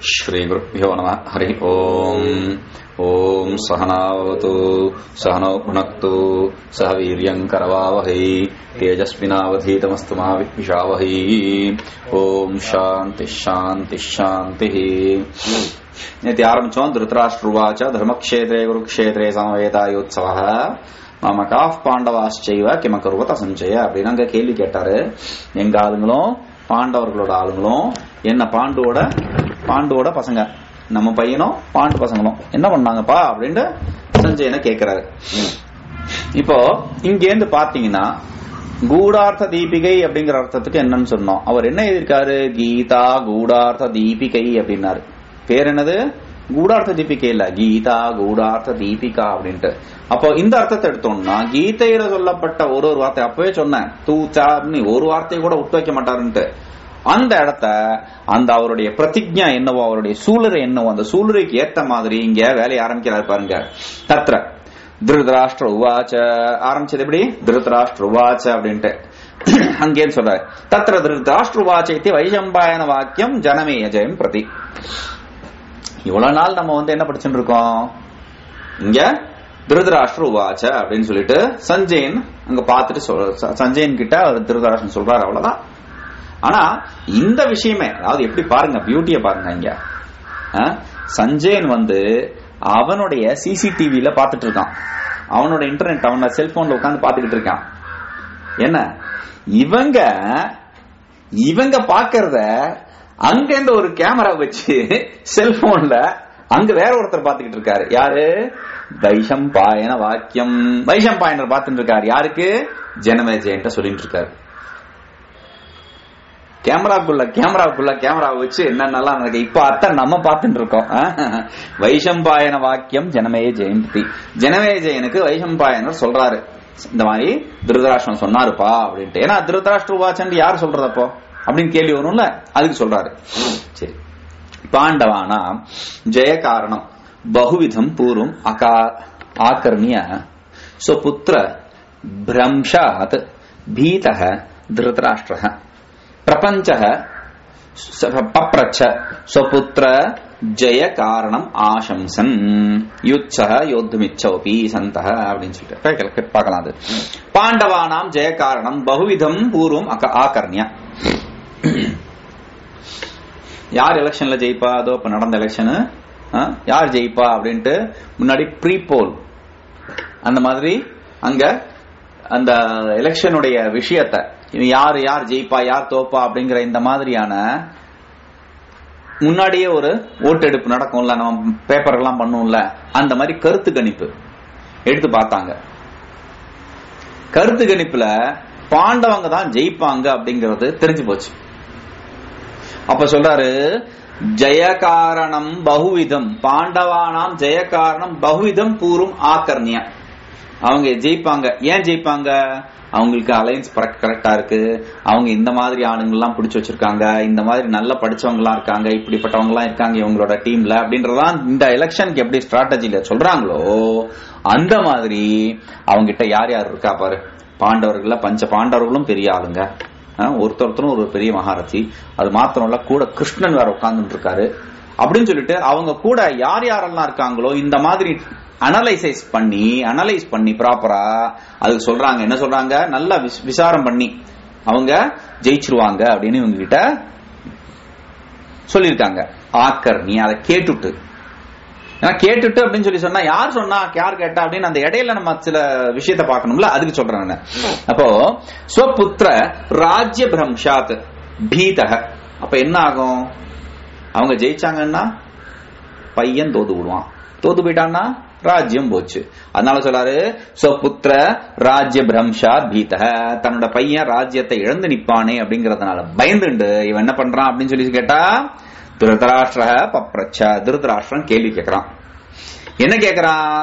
श्रीगुरुभ्यो नमः हरिः ओम् ॐ सहनावतु सहनौ भुनक्तु सह वीर्यम् करवावहै तेजस्विनावधीतमस्तु मा विद्विषावहै ॐ शान्तिः शान्तिः शान्तिः इति ஆரம்பிச்சோம் திருத்தராஷ்டிருவாச்ச தர்மக்ஷேத்ரே குருக்ஷேத்ரே சமவேதாயோத்சவ மம காஃப் பாண்டவாశ్చైవ கிமகருவத சஞ்சய அப்படின்னு அங்க கேள்வி கேட்டாரு எங்க ஆளுங்களும் பாண்டவர்களோட ஆளுங்களும் என்ன பாண்டுவோட பாண்டுவோட பசங்க நம்ம பையனும் பாண்டு பசங்களும் என்ன பண்ணாங்கப்பா அப்படின்ட்டு சஞ்சயனை கேக்குறாரு இப்போ இங்க இருந்து பாத்தீங்கன்னா கூடார்த்த தீபிகை அப்படிங்கிற அர்த்தத்துக்கு என்னன்னு சொன்னோம் அவர் என்ன எழுதியிருக்காரு கீதா கூடார்த்த தீபிகை அப்படின்னாரு பேர் என்னது கூடார்த்த தீபிகை இல்ல கீதா கூடார்த்த தீபிகா அப்படின்ட்டு அப்போ இந்த அர்த்தத்தை எடுத்தோம்னா கீதையில சொல்லப்பட்ட ஒரு ஒரு வார்த்தை அப்பவே சொன்னேன் தூச்சா நீ ஒரு வார்த்தையை கூட விட்டு வைக்க மாட்டாருன்ட்டு அந்த இடத்த அந்த அவருடைய பிரதிஜா என்னவோ அவருடைய சூளுரை என்னவோ அந்த சூளுரைக்கு ஏத்த மாதிரி இங்க வேலையை ஆரம்பிக்கிறாரு பாருங்க தத்ர திருதராஷ்டிர உவாச்ச ஆரம்பிச்சது எப்படி திருதராஷ்டிர உவாச்ச அப்படின்ட்டு அங்கேன்னு சொல்றாரு தத்ர திருதராஷ்டிர உவாச்ச இத்தி வைசம்பாயன வாக்கியம் ஜனமேய ஜெயம் பிரதி இவ்வளவு நாள் நம்ம வந்து என்ன படிச்சுட்டு இருக்கோம் இங்க திருதராஷ்டிர உவாச்ச அப்படின்னு சொல்லிட்டு சஞ்சயன் அங்க பார்த்துட்டு சொல்ற சஞ்சயன் கிட்ட அவர் திருதராஷ்டிரன் சொல்றாரு அவ்வளவுதான் ஆனா இந்த விஷயமே அதாவது எப்படி பாருங்க பியூட்டிய பாருங்க இங்க சஞ்சயன் வந்து அவனுடைய சிசிடிவில பாத்துட்டு இருக்கான் அவனோட இன்டர்நெட் அவனோட செல்போன்ல உட்காந்து பாத்துக்கிட்டு இருக்கான் என்ன இவங்க இவங்க பாக்குறத அங்க இருந்து ஒரு கேமரா வச்சு செல்போன்ல அங்க வேற ஒருத்தர் பாத்துக்கிட்டு இருக்காரு யாரு வைஷம்பாயன வாக்கியம் வைஷம்பாயனர் பாத்துட்டு இருக்காரு யாருக்கு ஜனமேஜயன்ட்ட சொல்லிட்டு இருக்காரு கேமராக்குள்ள கேமராக்குள்ள கேமரா வச்சு என்னென்னலாம் நடக்கு இப்ப அத்தான் நம்ம பார்த்துட்டு இருக்கோம் வைஷம்பாயன வாக்கியம் ஜனமேய ஜெயந்தி ஜனமேய ஜெயனுக்கு வைஷம்பாயனர் சொல்றாரு இந்த மாதிரி திருதராஷ்டிரம் சொன்னாருப்பா அப்படின்ட்டு ஏன்னா திருதராஷ்டிர வாச்சன் யார் சொல்றதப்போ அப்படின்னு கேள்வி வரும்ல அதுக்கு சொல்றாரு சரி பாண்டவானா ஜெய காரணம் பகுவிதம் பூர்வம் அகா ஆக்கர்ணிய சுபுத்திர பிரம்ஷாத் பீதः திருதராஷ்டிரः பிரபஞ்ச பப்ரச்ச ஸ்வபுத்திர ஜெய காரணம் ஆசம்சன் யுத்சக யோத்துமிச்சோபி சந்த அப்படின்னு சொல்லிட்டு பார்க்கலாம் அது பாண்டவானாம் ஜெய காரணம் பகுவிதம் பூர்வம் ஆகர்ணியா யார் எலெக்ஷன்ல ஜெயிப்பா அதோ இப்ப நடந்த எலெக்ஷனு யார் ஜெயிப்பா அப்படின்ட்டு முன்னாடி ப்ரீ போல் அந்த மாதிரி அங்க அந்த எலெக்ஷனுடைய விஷயத்த யார் யார் ஜெயிப்பா யார் தோப்பா அப்படிங்கிற இந்த மாதிரியான முன்னாடியே ஒரு ஓட்டெடுப்பு நடக்கும்ல நம்ம பேப்பர் எல்லாம் பண்ணுவோம்ல அந்த மாதிரி கருத்து கணிப்பு எடுத்து பார்த்தாங்க கருத்து கணிப்புல பாண்டவங்க தான் ஜெயிப்பாங்க அப்படிங்கறது தெரிஞ்சு போச்சு அப்ப சொல்றாரு ஜெயகாரணம் பகுவிதம் பாண்டவானாம் ஜெயகாரணம் பகுவிதம் பூர்வம் ஆக்கர்ணியா அவங்க ஜெயிப்பாங்க ஏன் ஜெயிப்பாங்க அவங்களுக்கு அலையன்ஸ் கரெக்டா இருக்கு அவங்க இந்த மாதிரி ஆளுங்கெல்லாம் பிடிச்சு வச்சிருக்காங்க இந்த மாதிரி நல்ல படிச்சவங்க எல்லாம் இருக்காங்க இப்படிப்பட்டவங்க எல்லாம் இருக்காங்க இவங்களோட டீம்ல அப்படின்றதான் இந்த எலெக்ஷனுக்கு எப்படி ஸ்ட்ராட்டஜில சொல்றாங்களோ அந்த மாதிரி அவங்க கிட்ட யார் யார் இருக்கா பாரு பாண்டவர்கள பஞ்ச பாண்டவர்களும் பெரிய ஆளுங்க ஒருத்தொருத்தரும் ஒரு பெரிய மகாரதி அது மாத்திரம் இல்ல கூட கிருஷ்ணன் வேற உட்கார்ந்துட்டு இருக்காரு அப்படின்னு சொல்லிட்டு அவங்க கூட யார் யாரெல்லாம் இருக்காங்களோ இந்த மாதிரி அனலைசைஸ் பண்ணி அனலைஸ் பண்ணி ப்ராப்பரா அதுக்கு சொல்றாங்க என்ன சொல்றாங்க நல்லா விசாரம் பண்ணி அவங்க ஜெயிச்சிருவாங்க அப்படின்னு இவங்க கிட்ட சொல்லியிருக்காங்க ஆக்கர் நீ அதை கேட்டுட்டு ஏன்னா கேட்டுட்டு அப்படின்னு சொல்லி சொன்னா யார் சொன்னா யார் கேட்டா அப்படின்னு அந்த இடையில நம்ம சில விஷயத்த பார்க்கணும்ல அதுக்கு சொல்றேன் அப்போ ஸ்வபுத்திர ராஜ்ய பிரம்ஷாத் பீதக அப்ப என்ன ஆகும் அவங்க ஜெயிச்சாங்கன்னா பையன் தோது விடுவான் தோத்து போயிட்டான்னா ராஜ்யம் போச்சு அதனால சொல்றாரு புத்திர ராஜ்ய பிரம்ஷா பீத தன்னோட பையன் ராஜ்யத்தை இழந்து நிப்பானே அப்படிங்கறதுனால பயந்துண்டு இவன் என்ன பண்றான் அப்படின்னு சொல்லி கேட்டா திருதராஷ்டிர பப்ரச்ச திருதராஷ்டிரன் கேள்வி கேட்கிறான் என்ன கேட்கிறான்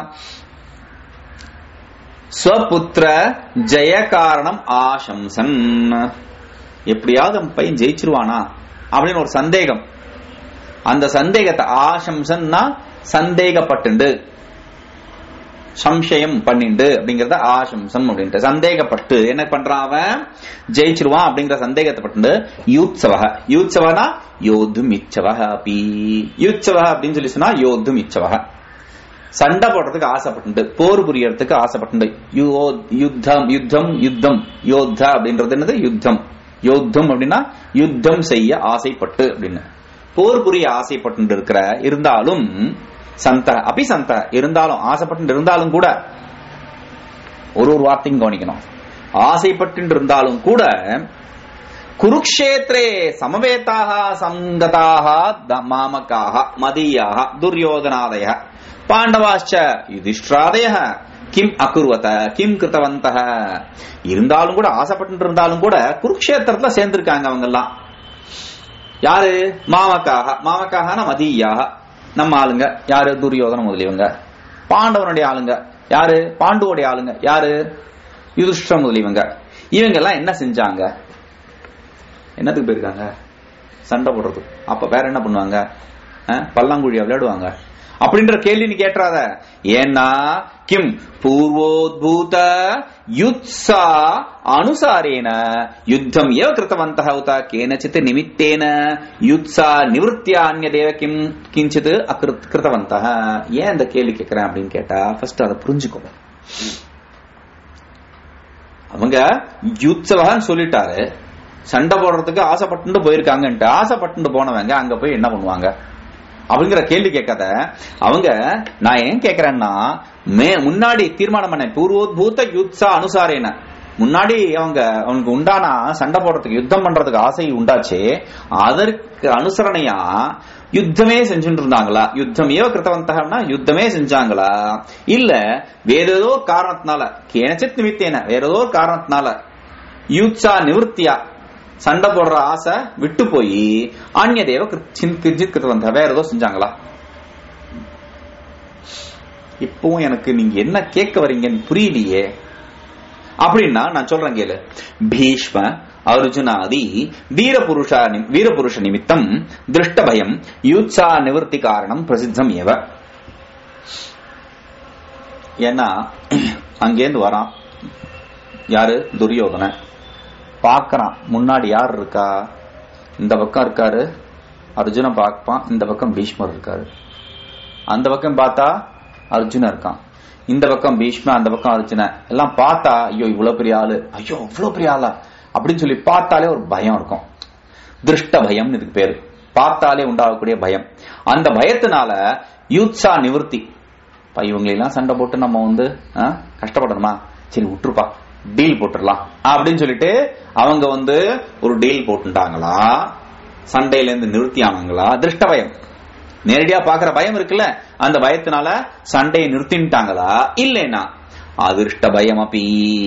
ஸ்வபுத்திர ஜெய காரணம் ஆசம்சன் எப்படியாவது அவன் பையன் ஜெயிச்சிருவானா அப்படின்னு ஒரு சந்தேகம் அந்த சந்தேகத்தை ஆசம்சன்னா சந்தேகப்பட்டுண்டு சம்சயம் பண்ணிண்டு அப்படிங்கறத ஆசம்சம் அப்படின்ட்டு சந்தேகப்பட்டு என்ன பண்றான் அவன் ஜெயிச்சிருவான் அப்படிங்கிற சந்தேகத்தை பட்டு யூத்சவ யூத்சவனா யோதும் இச்சவ அப்பி யூத்சவ அப்படின்னு சொல்லி சொன்னா யோதும் இச்சவ சண்டை போடுறதுக்கு ஆசைப்பட்டு போர் புரியறதுக்கு ஆசைப்பட்டு யோ- யுத்தம் யுத்தம் யுத்தம் யோத்தா அப்படின்றது என்னது யுத்தம் யோத்தம் அப்படின்னா யுத்தம் செய்ய ஆசைப்பட்டு அப்படின்னு போர் புரிய ஆசைப்பட்டு இருக்கிற இருந்தாலும் சந்த அபி சந்த இருந்தாலும் ஆசைப்பட்டு இருந்தாலும் கூட ஒரு ஒரு வார்த்தையும் கவனிக்கணும் ஆசைப்பட்டு இருந்தாலும் கூட குருக்ஷேத்ரே சமவேதாக சங்கதாக த- மாமகாக மதீயாக துரியோதனாதய பாண்டவாச்ச யுதிஷ்டிராதய கிம் அகுர்வத கிம் கிருத்தவந்த இருந்தாலும் கூட ஆசைப்பட்டு இருந்தாலும் கூட குருக்ஷேத்திரத்துல சேர்ந்திருக்காங்க அவங்க எல்லாம் யாரு மாமக்காக மாமக்காகனா மதீயாக நம்ம ஆளுங்க யாரு துரியோதன முதலியவங்க பாண்டவனுடைய ஆளுங்க யாரு பாண்டுவோடைய ஆளுங்க யாரு யுதிஷ்டிர முதலியவங்க இவங்க எல்லாம் என்ன செஞ்சாங்க என்னத்துக்கு போயிருக்காங்க சண்டை போடுறது அப்ப வேற என்ன பண்ணுவாங்க அஹ், பல்லாங்குழியா விளையாடுவாங்க அப்படின்ற கேள்வி நீ கேட்டுறாத ஏன்னா கிம் பூர்வோத்பூத யுத்சா அனுசாரேன யுத்தம் ஏவ கிருத்தவந்தः உத கேனச்சித் நிமித்தேன யுத்சா நிவృత్యా அந்யதேவ கிம் கிஞ்சித் அகிருத் கிருத்தவந்தः ஏன் இந்த கேள்வி கேட்கிறேன் அப்படின்னு கேட்டா ஃபர்ஸ்ட் அதை புரிஞ்சுக்கோ அவங்க யுத்சவகன்னு சொல்லிட்டாரு சண்டை போடுறதுக்கு ஆசைப்பட்டு போயிருக்காங்கன்ட்டு ஆசைப்பட்டு போனவங்க அங்க போய் என்ன பண்ணுவாங்க அப்படிங்கிற கேள்வி கேட்காத அவங்க நான் ஏன் கேக்குறேன்னா மே முன்னாடி தீர்மானம் பண்ண பூர்வோத்பூத யுத்சா அனுசாரேன முன்னாடி அவங்க அவனுக்கு உண்டான சண்டை போடுறதுக்கு யுத்தம் பண்றதுக்கு ஆசை உண்டாச்சே அதற்கு அனுசரணையா யுத்தமே செஞ்சுட்டு இருந்தாங்களா யுத்தம் ஏவ கிருத்தவந்தகம்னா யுத்தமே செஞ்சாங்களா இல்ல வேற ஏதோ ஒரு காரணத்தினால கேனச்சித் நிமித்தேன வேற ஏதோ ஒரு காரணத்தினால யூத்சா நிவர்த்தியா சண்டை போடுற ஆசை விட்டு போய் அந்நிய தேவ கிஞ்சித் கிருத்தவந்த வேற ஏதோ செஞ்சாங்களா இப்பவும் எனக்கு நீங்க என்ன கேட்க வரீங்கன்னு புரியலையே அப்படின்னா நான் சொல்றேன் கேளு பீஷ்ம அர்ஜுனாதி வீரபுருஷ வீரபுருஷ நிமித்தம் திருஷ்ட பயம் யூத்சா நிவர்த்தி காரணம் பிரசித்தம் ஏவ ஏன்னா அங்கேருந்து வரான் யாரு துரியோதனன் பார்க்கறான் முன்னாடி யார் இருக்கா இந்த பக்கம் இருக்காரு அர்ஜுனன் பார்ப்பான் இந்த பக்கம் பீஷ்மர் இருக்காரு அந்த பக்கம் பார்த்தா அர்ஜுனன் இருக்கான் இந்த பக்கம் பீஷ்ம அந்த பக்கம் அர்ஜுனன் எல்லாம் பார்த்தா ஐயோ இவ்வளவு பெரிய ஆளு ஐயோ இவ்வளவு பெரிய ஆளா அப்படின்னு சொல்லி பார்த்தாலே ஒரு பயம் இருக்கும் திருஷ்ட பயம்னு இதுக்கு பேரு பார்த்தாலே உண்டாகக்கூடிய பயம் அந்த பயத்தினால யூத்ஸா நிவர்த்தி இப்ப இவங்களெல்லாம் சண்டை போட்டு நம்ம வந்து ஆ, கஷ்டப்படணுமா சரி விட்டுருப்பா டீல் போட்டுடலாம் அப்படின்னு சொல்லிட்டு அவங்க வந்து ஒரு டீல் போட்டுட்டாங்களா சண்டையில இருந்து நிறுத்தி ஆனாங்களா திருஷ்ட பயம் நேரடியா பாக்குற பயம் இருக்குல்ல அந்த பயத்தினால சண்டையை நிறுத்திட்டாங்களா இல்லைன்னா அதிர்ஷ்ட பயம் அப்பி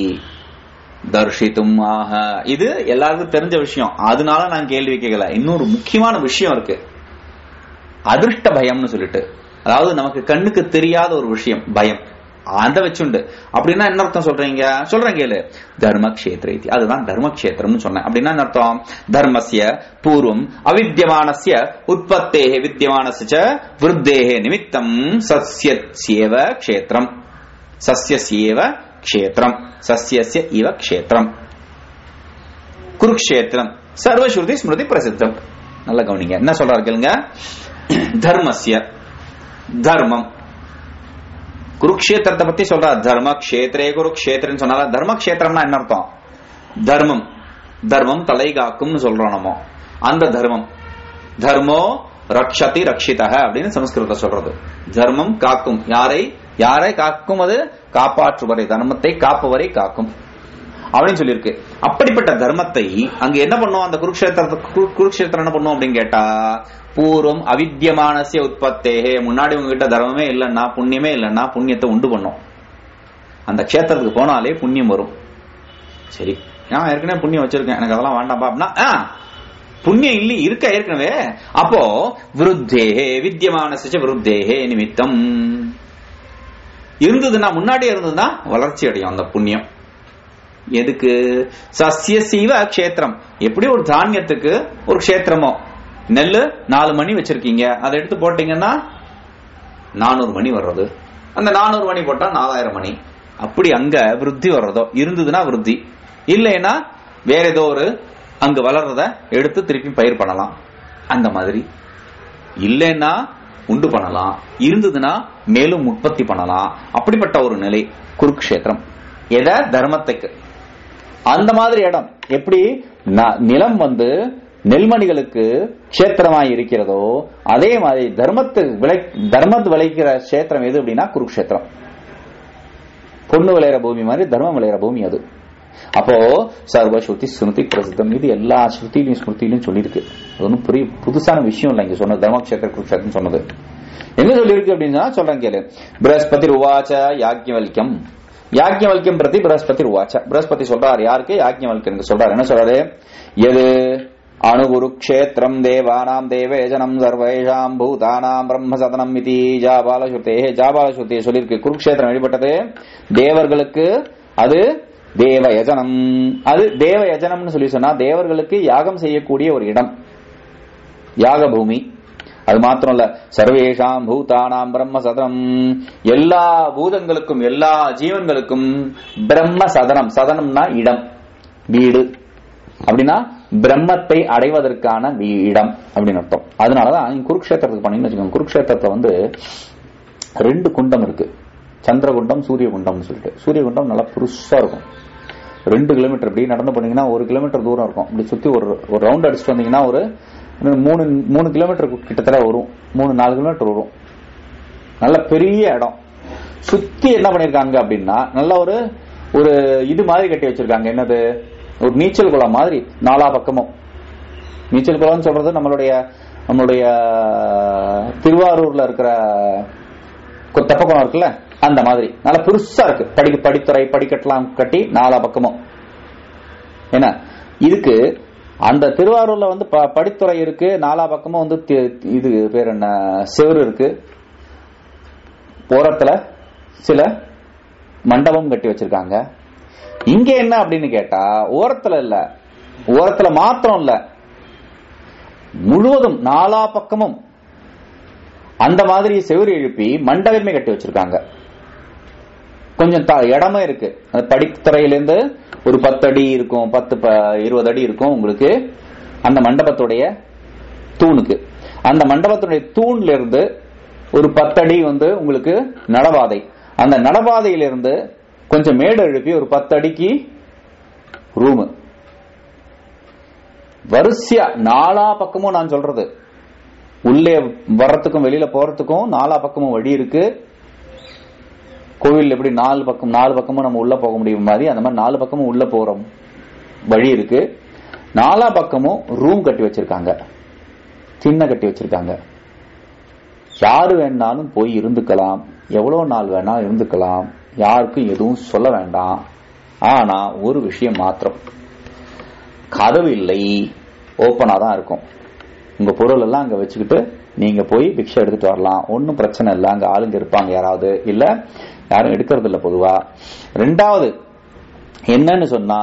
தர்ஷித்தும் ஆக இது எல்லாருக்கும் தெரிஞ்ச விஷயம் அதனால நான் கேள்வி கேட்கல இன்னொரு முக்கியமான விஷயம் இருக்கு அதிர்ஷ்ட பயம்னு சொல்லிட்டு அதாவது நமக்கு கண்ணுக்கு தெரியாத ஒரு விஷயம் பயம் அந்த வச்சுண்டு அப்படின்னா என்ன அர்த்தம் சொல்றீங்க சொல்றேன் கேளு தர்மக்ஷேத்திர இதி. அதுதான் தர்மக்ஷேத்திரம்னு சொன்னேன் அப்படின்னா என்ன அர்த்தம் தர்மஸ்ய பூர்வம் அவித்தியமானஸ்ய உற்பத்தேஹ வித்தியமானஸ்ய ச விருத்தேஹ நிமித்தம் சஸ்யஸ்யேவ க்ஷேத்திரம் சஸ்யஸ்யேவ க்ஷேத்திரம் சஸ்யஸ்ய இவ க்ஷேத்திரம் குருக்ஷேத்திரம் சர்வஸ்ருதி ஸ்மிருதி பிரசித்தம் நல்ல கவனிங்க என்ன சொல்றாரு கேளுங்க தர்மஸ்ய தர்மம் குருக்ஷேத்திரத்தை பத்தி சொல்றார் தர்ம கஷேத்திரே குருக்ஷேத்திரன்னு சொன்னால தர்ம கஷேத்திரம்னா என்ன அர்த்தம் தர்மம் தர்மம் தலை காக்கும்னு சொல்றோம் நம்ம அந்த தர்மம் தர்மோ ரக்ஷதி ரக்ஷிதக அப்படின்னு சமஸ்கிருதத்தை சொல்றது தர்மம் காக்கும் யாரை யாரை காக்கும் அது காப்பாற்றுவரை தர்மத்தை காப்பவரை காக்கும் அப்படின்னு சொல்லியிருக்கு அப்படிப்பட்ட தர்மத்தை அங்க என்ன பண்ணுவோம் அந்த குருக்ஷேத்திரத்தை குரு- குருக்ஷேத்திரம் என்ன பண்ணுவோம் அப்படின்னு கேட்டா பூர்வம் அவித்தியமானசிய உற்பத்தேகே முன்னாடி உங்ககிட்ட தர்மமே இல்லைன்னா புண்ணியமே இல்லைன்னா புண்ணியத்தை உண்டு பண்ணும் அந்த க்ஷேத்திரத்துக்கு போனாலே புண்ணியம் வரும் சரி நான் ஏற்கனவே புண்ணியம் வச்சிருக்கேன் எனக்கு அதெல்லாம் வேண்டாம்பா அப்படின்னா ஆ, புண்ணியம் இல்லை இருக்க ஏற்கனவே அப்போ விருத்தேகே வித்தியமானசிச்ச விருத்தேகே நிமித்தம் இருந்ததுன்னா முன்னாடியே இருந்ததுன்னா வளர்ச்சி அடையும் அந்த புண்ணியம் எதுக்கு சசிய சீவ க்ஷேத்திரம் எப்படி ஒரு தானியத்துக்கு ஒரு க்ஷேத்திரமோ நெல்லு நாலு மணி வச்சிருக்கீங்க அதை எடுத்து போட்டீங்கன்னா நானூறு மணி வர்றது அந்த நானூறு மணி போட்டா நாலாயிரம் மணி அப்படி அங்க விருத்தி வர்றதோ இருந்ததுன்னா விருத்தி இல்லைன்னா வேற ஏதோ ஒரு அங்க வளர்றத எடுத்து திருப்பி பயிர் பண்ணலாம் அந்த மாதிரி இல்லைன்னா உண்டு பண்ணலாம் இருந்ததுன்னா மேலும் உற்பத்தி பண்ணலாம் அப்படிப்பட்ட ஒரு நிலை குருக்ஷேத்திரம் எத தர்மத்துக்கு அந்த மாதிரி இடம் எப்படி ந- நிலம் வந்து நெல்மணிகளுக்கு கஷேத்திரமாய் இருக்கிறதோ அதே மாதிரி தர்மத்து விளை தர்மத்து விளைக்கிற கஷேத்திரம் எது அப்படின்னா குருக்ஷேத்திரம் பொண்ணு விளையிற பூமி மாதிரி தர்மம் விளையிற பூமி அது அப்போ சர்வ ஸ்ருதி ஸ்மிருதி பிரசித்தம் இது எல்லா ஸ்ருதியிலையும் ஸ்மிருதியிலையும் சொல்லியிருக்கு அது ஒன்றும் பெரிய புதுசான விஷயம் இல்லை இங்க சொன்னது தர்மக்ஷேத்திர குருக்ஷேத்திரம் சொன்னது என்ன சொல்லியிருக்கு அப்படின்னா சொல்றேன் கேளு பிரகஸ்பதி உவாச்ச யாக்ஞவல்யம் யாக்ஞவல்யம் பிரதி பிரகஸ்பதி உவாச்ச பிரகஸ்பதி சொல்றாரு யாருக்கு யாக்ஞவல்யனுக்கு சொல்றாரு என்ன சொல்றாரு எது அணுகுருக்ஷேத்திரம் தேவானாம் தேவேஜனம் சர்வேஷாம் பூதானாம் பிரம்மசதனம் இதி ஜாபாலசுத்தே ஜாபாலசுத்தே சொல்லியிருக்கு குருக்ஷேத்திரம் வெளிப்பட்டது தேவர்களுக்கு அது தேவ யஜனம் அது தேவ யஜனம்னு சொல்லி சொன்னா தேவர்களுக்கு யாகம் செய்யக்கூடிய ஒரு இடம் யாக பூமி அது மாத்திரம் இல்ல சர்வேஷாம் பூதானாம் பிரம்ம சதனம் எல்லா பூதங்களுக்கும் எல்லா ஜீவன்களுக்கும் பிரம்ம சதனம் சதனம்னா இடம் வீடு அப்படின்னா பிரம்மத்தை அடைவதற்கான வீ- இடம் அப்படின்னு அர்த்தம் அதனாலதான் இங்க குருக்ஷேத்திரத்துக்கு பண்ணீங்கன்னு வச்சுக்கோங்க குருக்ஷேத்திரத்துல வந்து ரெண்டு குண்டம் இருக்கு சந்திரகுண்டம் சூரிய குண்டம்னு சொல்லிட்டு சூரிய குண்டம் நல்லா புதுசா இருக்கும் ரெண்டு கிலோமீட்டர் இப்படி நடந்து போனீங்கன்னா ஒரு கிலோமீட்டர் தூரம் இருக்கும் இப்படி சுத்தி ஒரு ஒரு ரவுண்ட் அடிச்சுட்டு வந்தீங்கன்னா ஒரு இன்னும் மூணு மூணு கிலோமீட்டர் கிட்டத்தட்ட வரும் மூணு நாலு கிலோமீட்டர் வரும் நல்ல பெரிய இடம் சுத்தி என்ன பண்ணிருக்காங்க அப்படின்னா நல்ல ஒரு ஒரு இது மாதிரி கட்டி வச்சிருக்காங்க என்னது ஒரு நீச்சல் குளம் மாதிரி நாலா பக்கமும் நீச்சல் குளம்னு சொல்றது நம்மளுடைய நம்மளுடைய திருவாரூர்ல இருக்கிற கு- தெப்பக்குளம் இருக்குல்ல அந்த மாதிரி நல்ல பெருசா இருக்கு படி படித்துறை படிக்கட்டெல்லாம் கட்டி நாலா பக்கமும் என்ன இதுக்கு அந்த திருவாரூர்ல வந்து ப- படித்துறை இருக்கு நாலா பக்கமும் வந்து தி- இது பேர் என்ன செவுரு இருக்கு ஓரத்துல சில மண்டபம் கட்டி வச்சிருக்காங்க இங்க என்ன அப்படின்னு கேட்டா ஓரத்துல இல்ல ஓரத்துல மாத்திரம் இல்ல முழுவதும் நாலா பக்கமும் அந்த மாதிரி செவுரு எழுப்பி மண்டபமே கட்டி வச்சிருக்காங்க கொஞ்சம் த- இடமே இருக்கு அந்த படித்துறையிலேருந்து ஒரு பத்து அடி இருக்கும் பத்து ப- இருபது அடி இருக்கும் உங்களுக்கு அந்த மண்டபத்துடைய தூணுக்கு அந்த மண்டபத்துடைய தூண்ல இருந்து ஒரு பத்தடி வந்து உங்களுக்கு நடபாதை அந்த நடபாதையிலிருந்து கொஞ்சம் மேடு எழுப்பி ஒரு பத்து அடிக்கு ரூமு வரிசையா நாலா பக்கமும் நான் சொல்றது உள்ளே வர்றதுக்கும் வெளியில போறதுக்கும் நாலா பக்கமும் வழி இருக்கு கோவில் எப்படி நாலு பக்கம் நாலு பக்கமும் நம்ம உள்ள போக முடியும் மாதிரி அந்த மாதிரி நாலு பக்கமும் உள்ள போறோம் வழி இருக்கு நாலா பக்கமும் ரூம் கட்டி வச்சிருக்காங்க சின்ன கட்டி வச்சிருக்காங்க யாரு வேணாலும் போய் இருந்துக்கலாம் எவ்வளவு நாள் வேணா இருந்துக்கலாம் யாருக்கும் எதுவும் சொல்ல வேண்டாம் ஆனா ஒரு விஷயம் மாத்திரம் கதவு இல்லை ஓப்பனா தான் இருக்கும் உங்க பொருள் எல்லாம் அங்க வச்சுக்கிட்டு நீங்க போய் பிக்ஷை எடுத்துட்டு வரலாம் ஒன்னும் பிரச்சனை இல்லை அங்க ஆளுங்க இருப்பாங்க யாராவது இல்ல யாரும் எடுக்கிறது இல்ல பொதுவா ரெண்டாவது என்னன்னு சொன்னா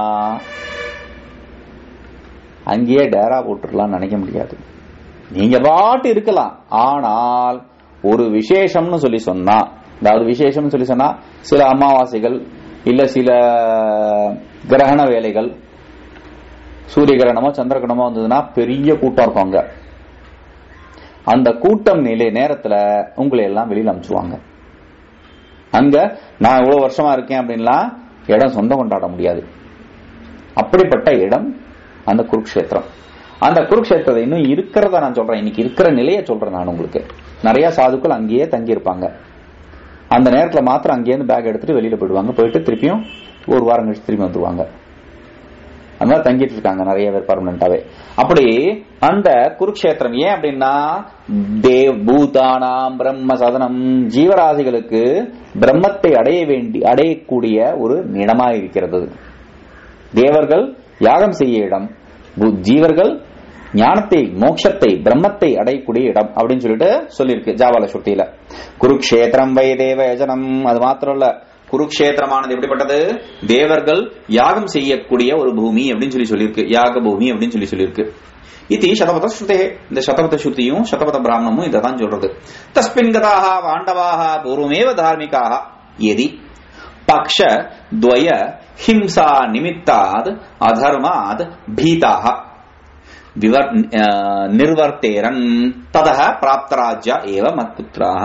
அங்கேயே டேரா போட்டுடலாம் நினைக்க முடியாது நீங்க பாட்டு இருக்கலாம் ஆனால் ஒரு விசேஷம்னு சொல்லி சொன்னா அதாவது விசேஷம்னு சொல்லி சொன்னா சில அமாவாசைகள் இல்ல சில கிரகண வேலைகள் சூரிய கிரகணமோ சந்திர கிரகணமோ வந்ததுன்னா பெரிய கூட்டம் இருக்கும் அங்க அந்த கூட்டம் நிலை நேரத்துல உங்களை எல்லாம் வெளியில அனுப்பிச்சுவாங்க அங்க நான் இவ்வளவு வருஷமா இருக்கேன் அப்படின்லாம் இடம் சொந்தம் கொண்டாட முடியாது அப்படிப்பட்ட இடம் அந்த குருக்ஷேத்திரம் அந்த குருக்ஷேத்திரத்தை இன்னும் இருக்கிறத நான் சொல்றேன் இன்னைக்கு இருக்கிற நிலையை சொல்றேன் நான் உங்களுக்கு நிறைய சாதுக்கள் அங்கேயே தங்கி இருப்பாங்க அந்த நேரத்துல மாத்திரம் அங்கேயிருந்து பேக் எடுத்துட்டு வெளியில போயிடுவாங்க போயிட்டு திருப்பியும் ஒரு வாரம் கழிச்சு திரும்பி வந்துருவாங்க அந்த மாதிரி தங்கிட்டு இருக்காங்க நிறைய பேர் பர்மனண்டாவே அப்படி அந்த குருக்ஷேத்திரம் ஏன் அப்படின்னா தேவ் பூதானாம் பிரம்ம சதனம் ஜீவராசிகளுக்கு பிரம்மத்தை அடைய வேண்டி அடையக்கூடிய ஒரு இடமா இருக்கிறது தேவர்கள் யாகம் செய்ய இடம் பு- ஜீவர்கள் ஞானத்தை மோட்சத்தை பிரம்மத்தை அடையக்கூடிய இடம் அப்படின்னு சொல்லிட்டு சொல்லியிருக்கு ஜாவால சுட்டியில குருக்ஷேத்திரம் வை தேவ யஜனம் அது மாத்திரம் இல்ல குருக்ஷேத்திரமானது எப்படிப்பட்டது தேவர்கள் யாகம் செய்யக்கூடிய ஒரு பூமி அப்படின்னு சொல்லி சொல்லியிருக்கு யாக பூமி அப்படின்னு சொல்லி சொல்லியிருக்கு இது சதபத ஸ்ருதே இந்த சதபத ஸ்ருதியும் சதபத பிராமணமும் இதை தான் சொல்றது தஸ்மின் கதாக பாண்டவாக பூர்வமேவ தார்மிகாக எதி பக்ஷ துவய ஹிம்சா நிமித்தாத் அதர்மாத் பீதாக விவர் அஹ், நிர்வர்த்தேரன் ததக பிராப்தராஜ்யா ஏவ மத்புத்திராக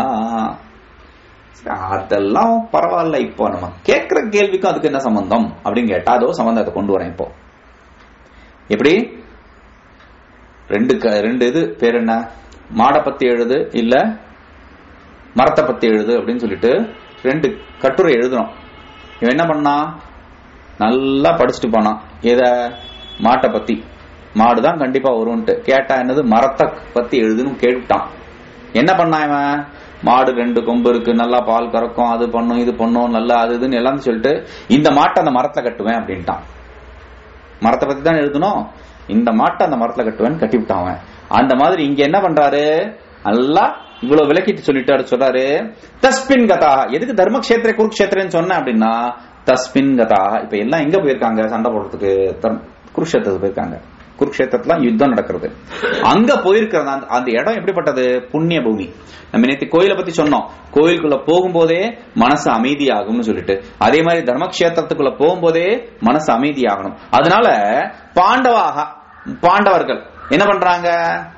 அதெல்லாம் பரவாயில்ல இப்போ நம்ம கேட்கிற கேள்விக்கும் அதுக்கு என்ன சம்பந்தம் அப்படின்னு கேட்டா அதோ சம்பந்தத்தை கொண்டு வரேன் இப்போ எப்படி ரெண்டு க- ரெண்டு இது பேர் என்ன மாடை பத்தி எழுது இல்ல மரத்தை பத்தி எழுது அப்படின்னு சொல்லிட்டு ரெண்டு கட்டுரை எழுதணும் இவன் என்ன பண்ணான் நல்லா படிச்சுட்டு போனான் எத மாட்டை பத்தி மாடு தான் கண்டிப்பா வரும்ட்டு கேட்டா என்னது மரத்தை பத்தி எழுதுன்னு கேட்டுட்டான் என்ன பண்ணான் இவன் மாடு ரெண்டு கொம்பு இருக்கு நல்லா பால் கறக்கும் அது பண்ணும் இது பண்ணும் நல்லா அது இதுன்னு எல்லாம் சொல்லிட்டு இந்த மாட்டை அந்த மரத்துல கட்டுவேன் அப்படின்ட்டான் மரத்தை பத்தி தான் எழுதணும் இந்த மாட்டை அந்த மரத்துல கட்டுவேன்னு கட்டி விட்டான் அவன் அந்த மாதிரி இங்க என்ன பண்றாரு நல்லா இவ்வளவு விளக்கிட்டு சொல்லிட்டாரு சொல்றாரு தஸ்பின் கதா எதுக்கு தர்மக்ஷேத்திர குருக்ஷேத்திரன்னு சொன்னேன் அப்படின்னா தஸ்பின் கதா இப்ப எல்லாம் எங்க போயிருக்காங்க சண்டை போடுறதுக்கு தர்ம- குருக்ஷேத்திரத்துக்கு போயிருக்காங்க குருக்ஷேத்திரத்துல யுத்தம் நடக்கிறது அங்க போயிருக்கிறது அந்த- அந்த இடம் எப்படிப்பட்டது புண்ணிய பூமி நம்ம நேத்து கோயிலை பத்தி சொன்னோம் கோயிலுக்குள்ள போகும்போதே மனசு அமைதியாகும்னு சொல்லிட்டு அதே மாதிரி தர்மக்ஷேத்திரத்துக்குள்ள போகும்போதே மனசு அமைதியாகணும் அதனால பாண்டவாக பாண்டவர்கள் என்ன பண்றாங்க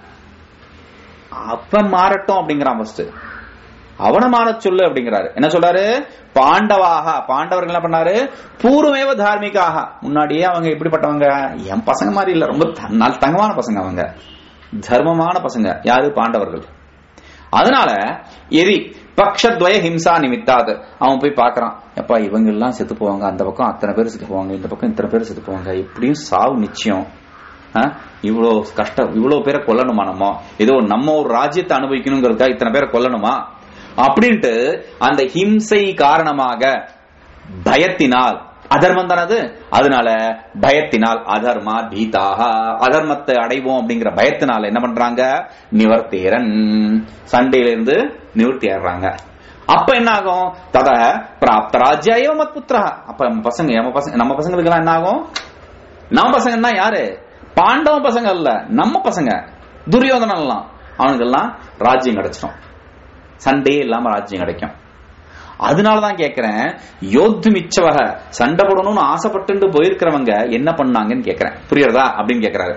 அவன் மாறட்டும் அப்படிங்கிறான் ஃபர்ஸ்ட் அவனை மாறச் சொல்லு அப்படிங்கிறாரு என்ன சொல்றாரு பாண்டவாக பாண்டவர்கள் என்ன பண்ணாரு பூர்வமேவ தார்மிகாக முன்னாடியே அவங்க எப்படிப்பட்டவங்க என் பசங்க மாதிரி இல்ல ரொம்ப த- நல்ல தங்கமான பசங்க அவங்க தர்மமான பசங்க யாரு பாண்டவர்கள் அதனால எதி பக்ஷத்வய ஹிம்சா நிமித்தாது அவன் போய் பார்க்கறான் எப்பா இவங்க எல்லாம் செத்து போவாங்க அந்த பக்கம் அத்தனை பேர் செத்து போவாங்க இந்த பக்கம் இத்தனை பேர் செத்து போவாங்க இப்படியும் சாவு நிச்சயம் ஆ? இவ்வளோ கஷ்டம் இவ்வளவு பேரை கொல்லணுமா நம்ம ஏதோ நம்ம ஒரு ராஜ்யத்தை அனுபவிக்கணுங்கிறதுக்காக இத்தனை பேரை கொல்லணுமா அப்படின்ட்டு அந்த ஹிம்சை காரணமாக பயத்தினால் அதர்மம் தானது அதனால பயத்தினால் அதர்மா பீதாக அதர்மத்தை அடைவோம் அப்படிங்கிற பயத்தினால என்ன பண்றாங்க நிவர்த்தேரன் சண்டையில இருந்து நிவர்த்தி ஆடுறாங்க அப்ப என்ன ஆகும் தத பிராப்த ராஜ்யாயவ மத் புத்திரா அப்ப நம்ம பசங்க நம்ம பசங்க நம்ம பசங்களுக்கு எல்லாம் என்ன ஆகும் நம்ம பசங்கன்னா யாரு பாண்டவ பசங்க இல்ல நம்ம பசங்க துரியோதனன் எல்லாம் அவனுக்கெல்லாம் ராஜ்யம் கிடைச்சிடும் சண்டையே இல்லாம ராஜ்யம் கிடைக்கும் அதனாலதான் கேக்குறேன் யோத்து மிச்சவக சண்டை போடணும்னு ஆசைப்பட்டு போயிருக்கிறவங்க என்ன பண்ணாங்கன்னு கேக்குறேன் புரியுறதா அப்படின்னு கேக்குறாரு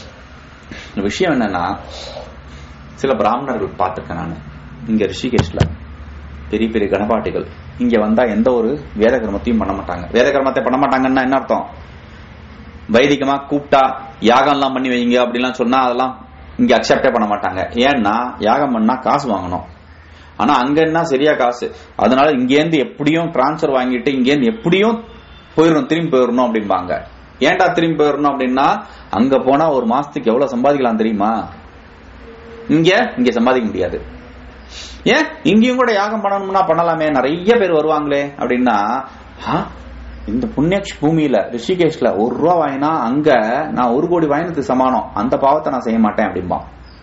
இந்த விஷயம் என்னன்னா சில பிராமணர்கள் பார்த்திருக்கேன் நான் இங்க ரிஷிகேஷ்ல பெரிய பெரிய கணபாட்டிகள் இங்க வந்தா எந்த ஒரு வேத கர்மத்தையும் பண்ண மாட்டாங்க வேத கர்மத்தை பண்ண மாட்டாங்கன்னா என்ன அர்த்தம் வைதிகமா கூப்பிட்டா யாகம் எல்லாம் பண்ணி வைங்க அப்படிலாம் சொன்னா அதெல்லாம் இங்க அக்செப்டே பண்ண மாட்டாங்க ஏன்னா யாகம் பண்ணா காசு வாங்கணும் ஆனா அங்க என்ன சரியா காசு அதனால இங்கேருந்து எப்படியும் டிரான்ஸ்பர் வாங்கிட்டு இங்கேருந்து எப்படியும் போயிடணும் திரும்பி போயிடணும் அப்படிம்பாங்க ஏன்டா திரும்பி போயிடணும் அப்படின்னா அங்க போனா ஒரு மாசத்துக்கு எவ்வளவு சம்பாதிக்கலாம் தெரியுமா இங்க இங்க சம்பாதிக்க முடியாது ஏன் இங்கேயும் கூட யாகம் பண்ணணும்னா பண்ணலாமே நிறைய பேர் வருவாங்களே அப்படின்னா ஆ, இந்த புண்ணியக்ஷ் பூமியில ரிஷிகேஷ்ல ஒரு ரூபா வாங்கினா அங்க நான் ஒரு கோடி வாங்கினதுக்கு சமானம் அந்த பாவத்தை நான் செய்ய மாட்டேன் அப்படிம்பான்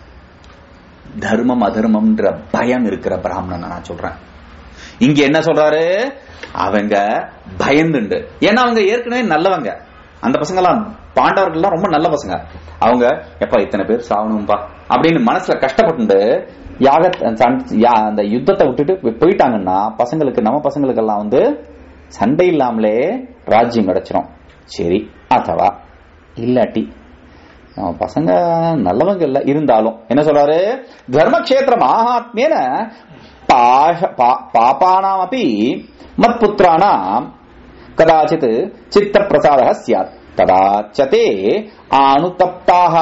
தர்மம் அதர்மம்ன்ற பயம் இருக்கிற பிராமணன் நான் சொல்றேன் இங்க என்ன சொல்றாரு அவங்க பயந்துண்டு ஏன்னா அவங்க ஏற்கனவே நல்லவங்க அந்த பசங்க எல்லாம் பாண்டவர்கள் எல்லாம் ரொம்ப நல்ல பசங்க அவங்க எப்ப இத்தனை பேர் சாவணும்பா அப்படின்னு மனசுல கஷ்டப்பட்டு யாக சண்டை- யா- அந்த யுத்தத்தை விட்டுட்டு போயிட்டாங்கன்னா பசங்களுக்கு நம்ம பசங்களுக்கெல்லாம் வந்து சண்டை இல்லாமலே ராஜ்யம் கிடைச்சிரும் சரி அதவா இல்லாட்டி நம்ம பசங்க நல்லவங்க இல்ல இருந்தாலும் என்ன சொல்றாரு தர்மக்ஷேத்திர மகாத்மேன பாஷ- பா- பாபானாம் அப்படி மத்புத்திராணாம் கதாச்சித் சித்த பிரசாத சியாத் கதாச்சதே அனுதப்தாக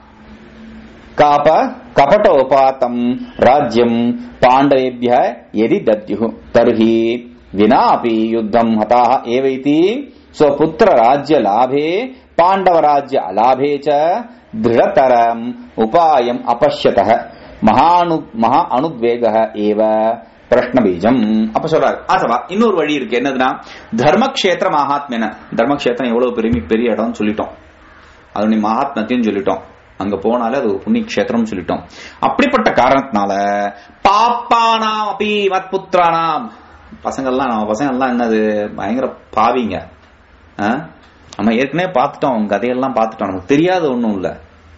காப கபட்டோபாத்தம் ராஜ்யம் பாண்டவேभ्य यदि दद्युः तर्हि विनापि युद्धं हताः एव इति स्वपुत्रराज्यलाभे पाण्डवराज्य अलाभे च दृढतरम् उपायम् अपश्यतः महानु மகா அனுத்வேக ஏவ பிரஷ்ன பீஜம் அப்ப சொல்றாரு ஆசவா இன்னொரு வழி இருக்கு என்னதுன்னா தர்மக்ஷேத்திர மகாத்மேன தர்மக்ஷேத்திரம் எவ்வளவு பெரிய பெரிய இடம்னு சொல்லிட்டோம் அதனுடைய மகாத்மத்தையும் சொல்லிட்டோம் அங்க போனாலே அது ஒரு புண்ணிய க்ஷேத்திரம் சொல்லிட்டோம் அப்படிப்பட்ட காரணத்தினால பாப்பானாம் அப்படி மத்புத்திரானாம் பசங்கள்லாம் நம்ம பசங்க எல்லாம் என்னது பயங்கர பாவிங்க ஆ? நம்ம ஏற்கனவே பார்த்துட்டோம் அவங்க கதையெல்லாம் பார்த்துட்டோம் நமக்கு தெரியாத ஒண்ணும் இல்ல ஆ?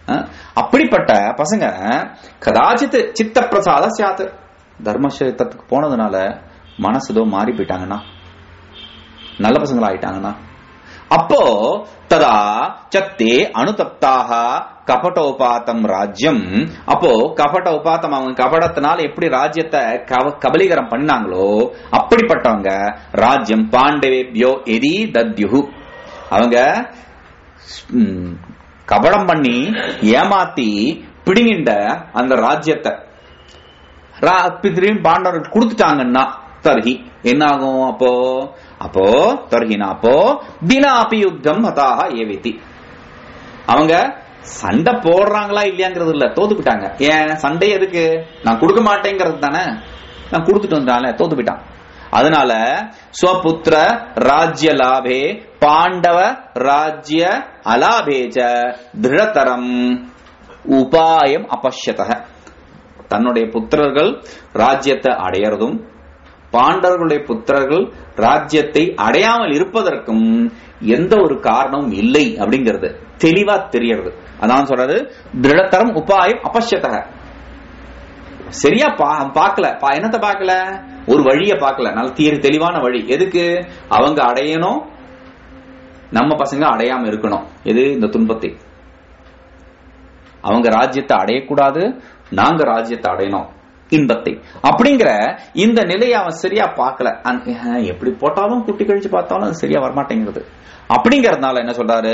அஹ், அப்படிப்பட்ட பசங்க கதாச்சித் சித்த பிரசாத சியாத்து தர்மசேத்திரத்துக்கு போனதுனால மனசு ஏதோ மாறி போயிட்டாங்கன்னா நல்ல பசங்களா ஆயிட்டாங்கன்னா அப்போ ததா சத்தே அனுதப்தாக கபட்டோபாத்தம் ராஜ்யம் அப்போ கபட உபாத்தம் அவங்க கபடத்தினால எப்படி ராஜ்யத்தை கவ- கபலீகரம் பண்ணாங்களோ அப்படிப்பட்டவங்க ராஜ்யம் பாண்டவேபியோ எதி தத்யுஹு அவங்க ம், கபடம் பண்ணி ஏமாத்தி பிடிங்கிட்ட அந்த ராஜ்யத்தை ரா- திரும்பி பாண்டவர்கள் கொடுத்துட்டாங்கன்னா தர்ஹி என்ன ஆகும் அப்போ அப்போ தர்ஹினா அப்போ பினாபி யுத்தம் ஹதாக ஏவித்தி அவங்க சண்டை போடுறாங்களா இல்லையாங்கிறது இல்ல தோத்துக்கிட்டாங்க ஏன் சண்டை எதுக்கு நான் கொடுக்க மாட்டேங்கிறது தானே நான் கொடுத்துட்டு வந்தால தோத்து போயிட்டான் அதனால ஸ்வபுத்திர ராஜ்ய லாபே பாண்டவ ராஜ்ய அலாபேஜ திருடதரம் உபாயம் அபஷ்யதக தன்னுடைய புத்திரர்கள் ராஜ்யத்தை அடையறதும் பாண்டவர்களுடைய புத்திரர்கள் ராஜ்யத்தை அடையாமல் இருப்பதற்கும் எந்த ஒரு காரணமும் இல்லை அப்படிங்கிறது தெளிவா தெரியறது அதான் சொல்றது திருடத்தரம் உபாயம் அபஷ்யத்தக சரியா பா பார்க்கல பா- என்னத்த பார்க்கல ஒரு வழிய பார்க்கல நல்ல தீர் தெளிவான வழி எதுக்கு அவங்க அடையணும் நம்ம பசங்க அடையாம இருக்கணும் எது இந்த துன்பத்தை அவங்க ராஜ்யத்தை அடையக்கூடாது நாங்க ராஜ்யத்தை அடையணும் இன்பத்தை அப்படிங்கிற இந்த நிலையை அவன் சரியா பார்க்கல அந்த- அஹ், எப்படி போட்டாலும் குட்டி கழிச்சு பார்த்தாலும் அது சரியா வரமாட்டேங்கிறது அப்படிங்கறதுனால என்ன சொல்றாரு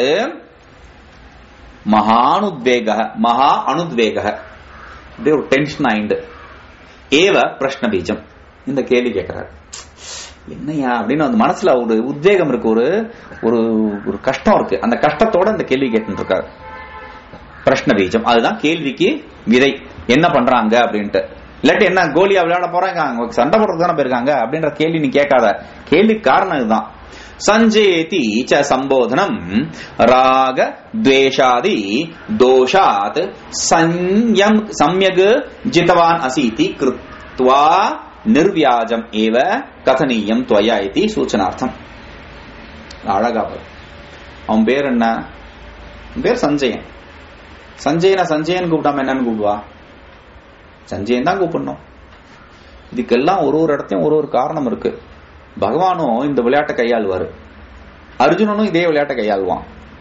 மகானுத்வேக மகா அனுத்வேக அப்படியே ஒரு டென்ஷன் ஆயிண்டு ஏவ பிரஷ்ன பீஜம் இந்த கேள்வி கேட்கிறாரு என்னையா அப்படின்னு அந்த மனசுல ஒரு உத்வேகம் இருக்கு ஒரு ஒரு ஒரு கஷ்டம் இருக்கு அந்த கஷ்டத்தோட அந்த கேள்வி கேட்டு இருக்காரு பிரஷ்ன பீஜம் அதுதான் கேள்விக்கு விதை என்ன பண்றாங்க அப்படின்ட்டு இல்லாட்டி என்ன கோலியா விளையாட போறாங்க அவங்க சண்டை போடுறது தானே போயிருக்காங்க அப்படின்ற கேள்வி நீ கேட்காத கேள்வி காரணம் இதுதான் சஞ்சேதி ச சம்போதனம் ராக துவேஷாதி தோஷாத் சம்யம் சம்யக் ஜிதவான் அசீதி கிருத்வா நிர்வியாஜம் ஏவ கதனீயம் துவயா இதி சூச்சனார்த்தம் அழகா பாரு. அவன் பேர் என்ன அவன் பேர் சஞ்சயன் சஞ்சயனை சஞ்சயன் கூப்பிடாம என்னன்னு கூப்பிடுவா சஞ்சயன் தான் கூப்பிடணும் இதுக்கெல்லாம் ஒரு ஒரு இடத்தையும் ஒரு ஒரு காரணம் இருக்கு பகவானும் இந்த விளையாட்டை கையாளுவாரு அர்ஜுனனும் இதே விளையாட்டை கையாளுவான்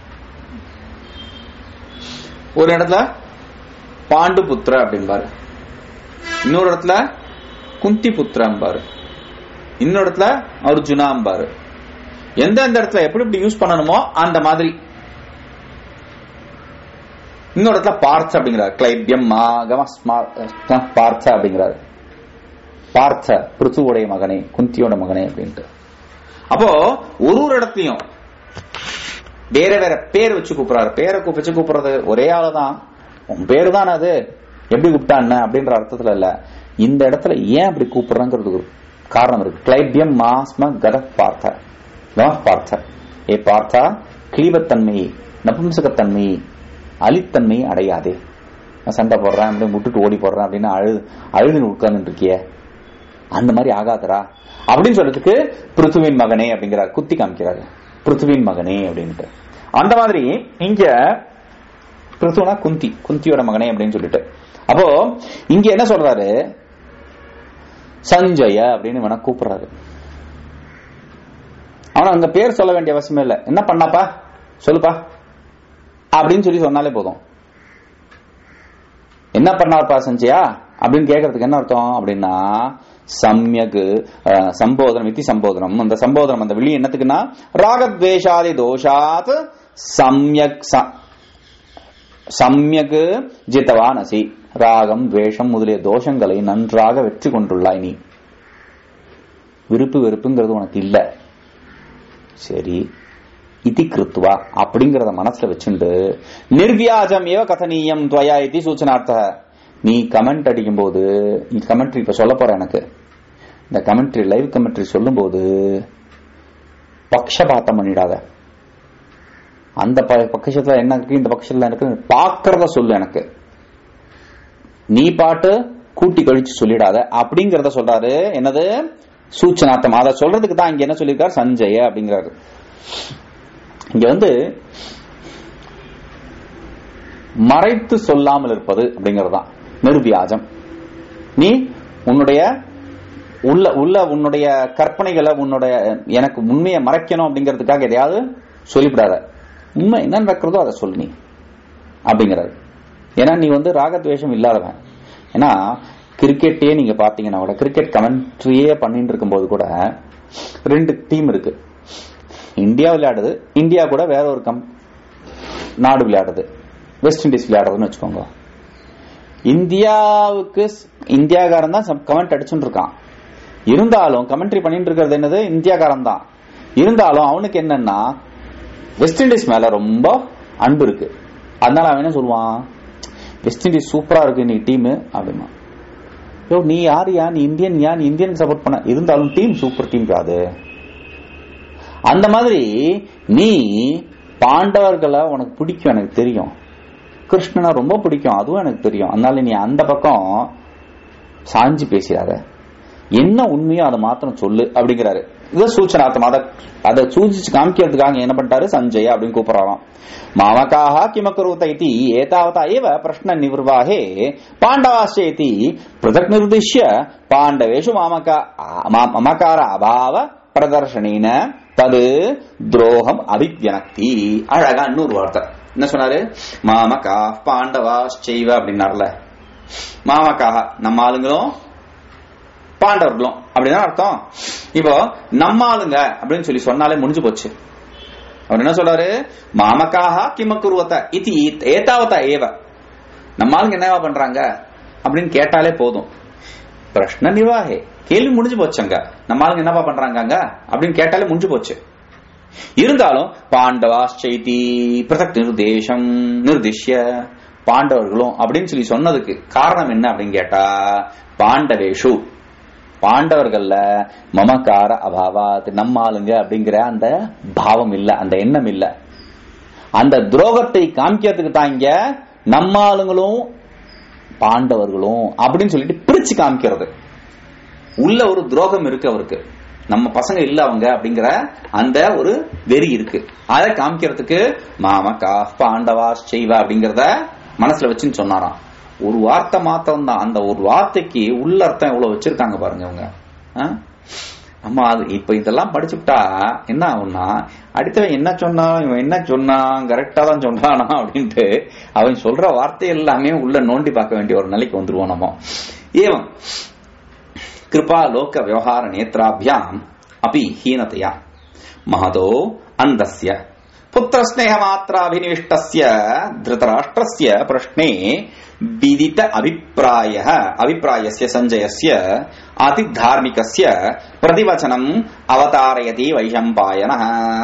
ஒரு இடத்துல பாண்டு புத்திர அப்படின்பாரு இன்னொரு இடத்துல குந்தி புத்திரம்பாரு இன்னொரு இடத்துல அர்ஜுனாம்பாரு எந்தெந்த இடத்துல எப்படி எப்படி யூஸ் பண்ணணுமோ அந்த மாதிரி இன்னொரு இடத்துல பார்த்த அப்படிங்கிறார் கிளைபியம் மாகம பார்த்த அப்படிங்கிறாரு பார்த்த பிருத்துவோடைய மகனே குந்தியோட மகனே அப்படின்ட்டு அப்போ ஒரு ஒரு இடத்துலயும் வேற வேற பேர் வச்சு கூப்பிடுறாரு பேரை கூ- வச்சு கூப்பிடுறது ஒரே ஆளு தான் உன் பேரு தான் அது எப்படி கூப்பிட்டா என்ன அப்படின்ற அர்த்தத்துல இல்ல இந்த இடத்துல ஏன் அப்படி கூப்பிடுறாங்கிறது ஒரு காரணம் இருக்கு கிளைபியம் மாஸ்ம கத பார்த்த கம பார்த்த ஏ பார்த்தா கிளீபத்தன்மை நபும்சகத்தன்மை அலித்தன்மை அடையாதே நான் சண்டை போடுறேன் அப்படி விட்டுட்டு ஓடி போடுறேன் அப்படின்னு அழு அழுதுன்னு உட்கார்ந்துட்டு இருக்கியே அந்த மாதிரி ஆகாதரா அப்படின்னு சொல்றதுக்கு பிருத்துவின் மகனே அப்படிங்கிறார் குத்தி காமிக்கிறாரு பிருத்துவின் மகனே அப்படின்ட்டு அந்த மாதிரி இங்க பிருத்துவனா குந்தி குந்தியோட மகனே அப்படின்னு சொல்லிட்டு அப்போ இங்க என்ன சொல்றாரு சஞ்சய அப்படின்னு இவனை கூப்பிடுறாரு அவன் அங்க பேர் சொல்ல வேண்டிய அவசியமே இல்ல என்ன பண்ணாப்பா சொல்லுப்பா அப்படின்னு சொல்லி சொன்னாலே போதும் என்ன பண்ணார்ப்பா சஞ்சயா அப்படின்னு கேட்கறதுக்கு என்ன அர்த்தம் அப்படின்னா சம்யக் அஹ், சம்போதனம் இத்தி சம்போதனம் அந்த சம்போதனம் அந்த விழி என்னத்துக்குன்னா ராகத்வேஷாதி தோஷாத் சம்யக் ச- சம்யக் ஜித்தவான் அசி ராகம் துவேஷம் முதலிய தோஷங்களை நன்றாக வெற்றி கொண்டுள்ளாய் நீ விருப்பு வெறுப்புங்கிறது உனக்கு இல்ல சரி இதி கிருத்வா அப்படிங்கறத மனசுல வச்சுண்டு நிர்வியாஜம் ஏவ கதனீயம் துவயா இதி சூச்சனார்த்த நீ கமெண்ட் அடிக்கும் போது நீ கமெண்ட்ரி இப்ப சொல்ல போற எனக்கு இந்த கமெண்ட்ரி லைவ் கமெண்ட்ரி சொல்லும்போது பக்ஷபாத்தம் பண்ணிடாத அந்த ப- பக்கத்துல என்ன இருக்கு இந்த பக்கத்துல இருக்கு பாக்குறத சொல்லு எனக்கு நீ பாட்டு கூட்டி கழிச்சு சொல்லிடாத அப்படிங்கறத சொல்றாரு என்னது சூச்சனார்த்தம் அதை சொல்றதுக்கு தான் இங்க என்ன சொல்லியிருக்காரு சஞ்சய அப்படிங்கிறாரு இங்க வந்து மறைத்து சொல்லாமல் இருப்பது அப்படிங்கறதுதான் நிர்வியாஜம் நீ உன்னுடைய உள்ள உள்ள உன்னுடைய கற்பனைகளை உன்னுடைய எனக்கு உண்மையை மறைக்கணும் அப்படிங்கிறதுக்காக எதையாவது சொல்லிவிடாத உண்மை என்ன நடக்கிறதோ அதை சொல்லு நீ அப்படிங்கிறாரு ஏன்னா நீ வந்து ராகத்வேஷம் இல்லாதவன் ஏன்னா கிரிக்கெட்டே நீங்க பாத்தீங்கன்னா கூட கிரிக்கெட் கமெண்ட்ரியே பண்ணிட்டு இருக்கும்போது கூட ரெண்டு டீம் இருக்கு இந்தியா விளையாடுது இந்தியா கூட வேற ஒரு கம் நாடு விளையாடுது வெஸ்ட் இண்டீஸ் விளையாடுறதுன்னு வச்சுக்கோங்க இந்தியாவுக்கு ஸ்- இந்தியாக்காரன் தான் கமெண்ட் அடிச்சுட்டு இருக்கான் இருந்தாலும் கமெண்ட்ரி பண்ணிட்டு இருக்கிறது என்னது இந்தியாக்காரன் தான் இருந்தாலும் அவனுக்கு என்னன்னா வெஸ்ட் இண்டீஸ் மேல ரொம்ப அன்பு இருக்கு அதனால அவன் என்ன சொல்லுவான் வெஸ்ட் இண்டீஸ் சூப்பரா இருக்கு இன்னைக்கு டீம் அப்படிமா யோ நீ யாருயா நீ இந்தியன் யா நீ இந்தியன் சப்போர்ட் பண்ண இருந்தாலும் டீம் சூப்பர் டீம் அது அந்த மாதிரி நீ பாண்டவர்களை உனக்கு பிடிக்கும் எனக்கு தெரியும் கிருஷ்ணனை ரொம்ப பிடிக்கும் அதுவும் எனக்கு தெரியும் அதனால நீ அந்த பக்கம் சாஞ்சு பேசிடாத என்ன உண்மையோ அதை மாத்திரம் சொல்லு அப்படிங்கிறாரு இது சூச்சனார்த்தம் அதை அதை சூச்சிச்சு காமிக்கிறதுக்காக என்ன பண்ணிட்டாரு சஞ்சய் அப்படின்னு கூப்பிடுறாராம் மாமகாக கிமக்குருத்த இதி ஏதாவதா ஏவ பிரஷ்ன நிர்வாகே பாண்டவாஸ்யேதி பிரதக் நிர்திஷ்ய பாண்டவேஷு மாமகா மா- மமகார அபாவ பிரதர்ஷனேன தது துரோகம் அபிவியனக்தி அழகா இன்னொரு வார்த்தை என்ன சொன்னாரு மாமகா பாண்டவாஸ்சைவ அப்படின்னார்ல மாமக்காக நம்ம ஆளுங்களும் பாண்டவர்களும் அப்படிதான் அர்த்தம் இப்போ நம்ம ஆளுங்க அப்படின்னு சொல்லி சொன்னாலே முடிஞ்சு போச்சு அவர் என்ன சொல்றாரு மாமக்காக கிமக்குருவத்த இது ஏத்தாவத்த ஏவ நம்ம ஆளுங்க என்னவா பண்றாங்க அப்படின்னு கேட்டாலே போதும் பிரஷ்ன நிர்வாகே கேள்வி முடிஞ்சு போச்சுங்க நம்ம ஆளுங்க என்னவா பண்றாங்க அங்க அப்படின்னு கேட்டாலே முடிஞ்சு போச்சு இருந்தாலும் பாண்டவாஸ்சைதி பிரதக் நிர்தேசம் நிர்திஷ்ய பாண்டவர்களும் அப்படின்னு சொல்லி சொன்னதுக்கு காரணம் என்ன அப்படின்னு கேட்டா பாண்டவேஷு பாண்டவர்கள்ல மமக்கார அபாவாத் நம்ம ஆளுங்க அப்படிங்கிற அந்த பாவம் இல்ல அந்த எண்ணம் இல்ல அந்த துரோகத்தை காமிக்கிறதுக்கு தான் இங்க நம்ம ஆளுங்களும் பாண்டவர்களும் அப்படின்னு சொல்லிட்டு பிரிச்சு காமிக்கிறது உள்ள ஒரு துரோகம் இருக்கு அவருக்கு நம்ம பசங்க இல்ல அவங்க அப்படிங்கிற அந்த ஒரு வெறி இருக்கு அதை காமிக்கிறதுக்கு மாமக்கா பாண்டவா செய்வ அப்படிங்கறத மனசுல வச்சுன்னு சொன்னாராம் ஒரு வார்த்தை மாத்திரம் தான் அந்த ஒரு வார்த்தைக்கு உள்ள அர்த்தம் எவ்வளவு வச்சிருக்காங்க பாருங்க அவங்க ஆ? அம்மா அது இப்ப இதெல்லாம் படிச்சுட்டா என்ன ஆகும்னா அடுத்தவன் என்ன சொன்னான் இவன் என்ன சொன்னான் கரெக்டா தான் சொன்னானா அப்படின்ட்டு அவன் சொல்ற வார்த்தை எல்லாமே உள்ள நோண்டி பார்க்க வேண்டிய ஒரு நிலைக்கு வந்துருவோம் நம்ம ஏவம் कृपा लोक व्यवहार नेत्राभ्याम अपि हीनतया महतो अंधस्य पुत्र स्नेह मात्राभिनिविष्टस्य धृतराष्ट्रस्य प्रश्ने विदित अभिप्रायः अभिप्रायस्य सञ्जयस्य अतिधार्मिकस्य प्रतिवचनम् अवतारयति वैशम्पायनः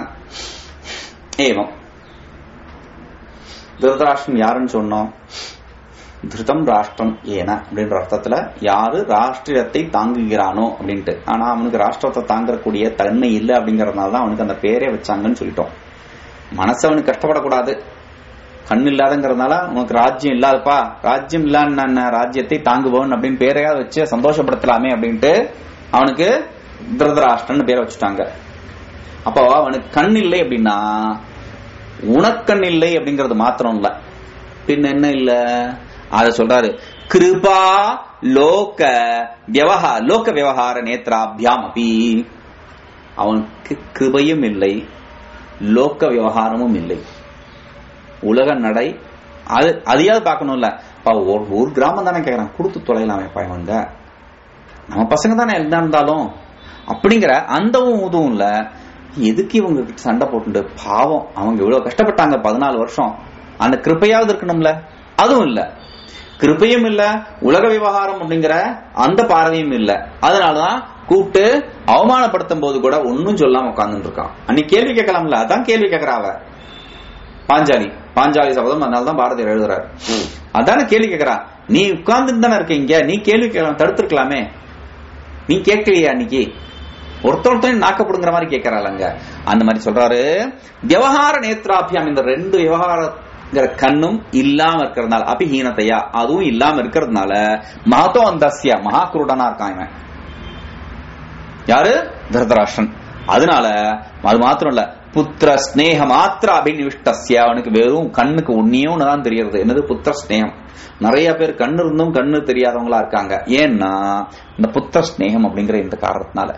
एवम् திருதராஷ்டிரம் யாருன்னு சொன்னோம் திருதம் ராஷ்டிரம் ஏன அப்படின்ற அர்த்தத்துல யாரு ராஷ்டிரத்தை தாங்குகிறானோ அப்படின்ட்டு ஆனா அவனுக்கு ராஷ்டிரத்தை தாங்கக்கூடிய தன்மை இல்லை அப்படிங்கறதுனால தான் அவனுக்கு அந்த பேரே வச்சாங்கன்னு சொல்லிட்டோம் மனசு அவனுக்கு கஷ்டப்படக்கூடாது கண் இல்லாதங்கிறதுனால உனக்கு ராஜ்யம் இல்லாதப்பா ராஜ்யம் இல்லான்னு என்ன ராஜ்யத்தை தாங்குபவன் அப்படின்னு பேரையா வச்சு சந்தோஷப்படுத்தலாமே அப்படின்ட்டு அவனுக்கு திருதராஷ்டிரன்னு பேரை வச்சுட்டாங்க அப்போ அவனுக்கு கண் இல்லை அப்படின்னா உனக்கண் இல்லை அப்படிங்கறது மாத்திரம் இல்ல பின் என்ன இல்ல அத சொல்றாரு கிருபா லோக வியவஹா லோக விவகார நேத்ராபியாம் அபி அவனுக்கு கிருபையும் இல்லை லோக விவகாரமும் இல்லை உலக நடை அது அதையாவது பார்க்கணும்ல அப்பா, ஒரு ஒரு கிராமம் தானே கேக்குறான் கொடுத்து தொலைலாமே பயவங்க நம்ம பசங்க தானே எல்லாம் இருந்தாலும் அப்படிங்கிற அந்தவும் இதுவும் இல்ல எதுக்கு இவங்க கிட்ட சண்டை போட்டு பாவம் அவங்க இவ்வளவு கஷ்டப்பட்டாங்க பதினாலு வருஷம் அந்த கிருப்பையாவது இருக்கணும்ல அதுவும் இல்ல கிருப்பையும் இல்ல உலக விவகாரம் அப்படிங்கிற அந்த பார்வையும் இல்ல அதனாலதான் கூப்பிட்டு அவமானப்படுத்தும் போது கூட ஒன்னும் சொல்லாம உட்கார்ந்துட்டு இருக்கான் அன்னைக்கு கேள்வி கேட்கலாம்ல அதான் கேள்வி கேட்கறா அவ பாஞ்சாலி பாஞ்சாலி சபதம் அதனாலதான் பாரதியார் எழுதுறாரு அதான கேள்வி கேட்கறா நீ உட்கார்ந்துட்டு தானே இருக்க இங்க நீ கேள்வி கேட்கலாம் தடுத்திருக்கலாமே நீ கேட்கலையா அன்னைக்கு ஒருத்தர் ஒருத்தர் நாக்கப்படுங்கிற மாதிரி கேட்கறாங்க அந்த மாதிரி சொல்றாரு விவகார நேத்ராபியாம் இந்த ரெண்டு விவகாரங்கிற கண்ணும் இல்லாம இருக்கிறதுனால அபிஹீனத்தையா அதுவும் இல்லாம இருக்கிறதுனால மகத்தோ அந்தஸ்ய மகாக்குருடனா இருக்கான் இவன் யாரு திருதராஷ்டிரன் அதனால அது மாத்திரம் இல்ல புத்திர ஸ்னேக மாத்திர அபிநிவிஷ்டஸ்ய அவனுக்கு வெறும் கண்ணுக்கு ஒன்னியும் தான் தெரியறது என்னது புத்திர ஸ்னேகம் நிறைய பேர் கண்ணு இருந்தும் கண்ணு தெரியாதவங்களா இருக்காங்க ஏன்னா இந்த புத்திர ஸ்னேகம் அப்படிங்கிற இந்த காரணத்தினால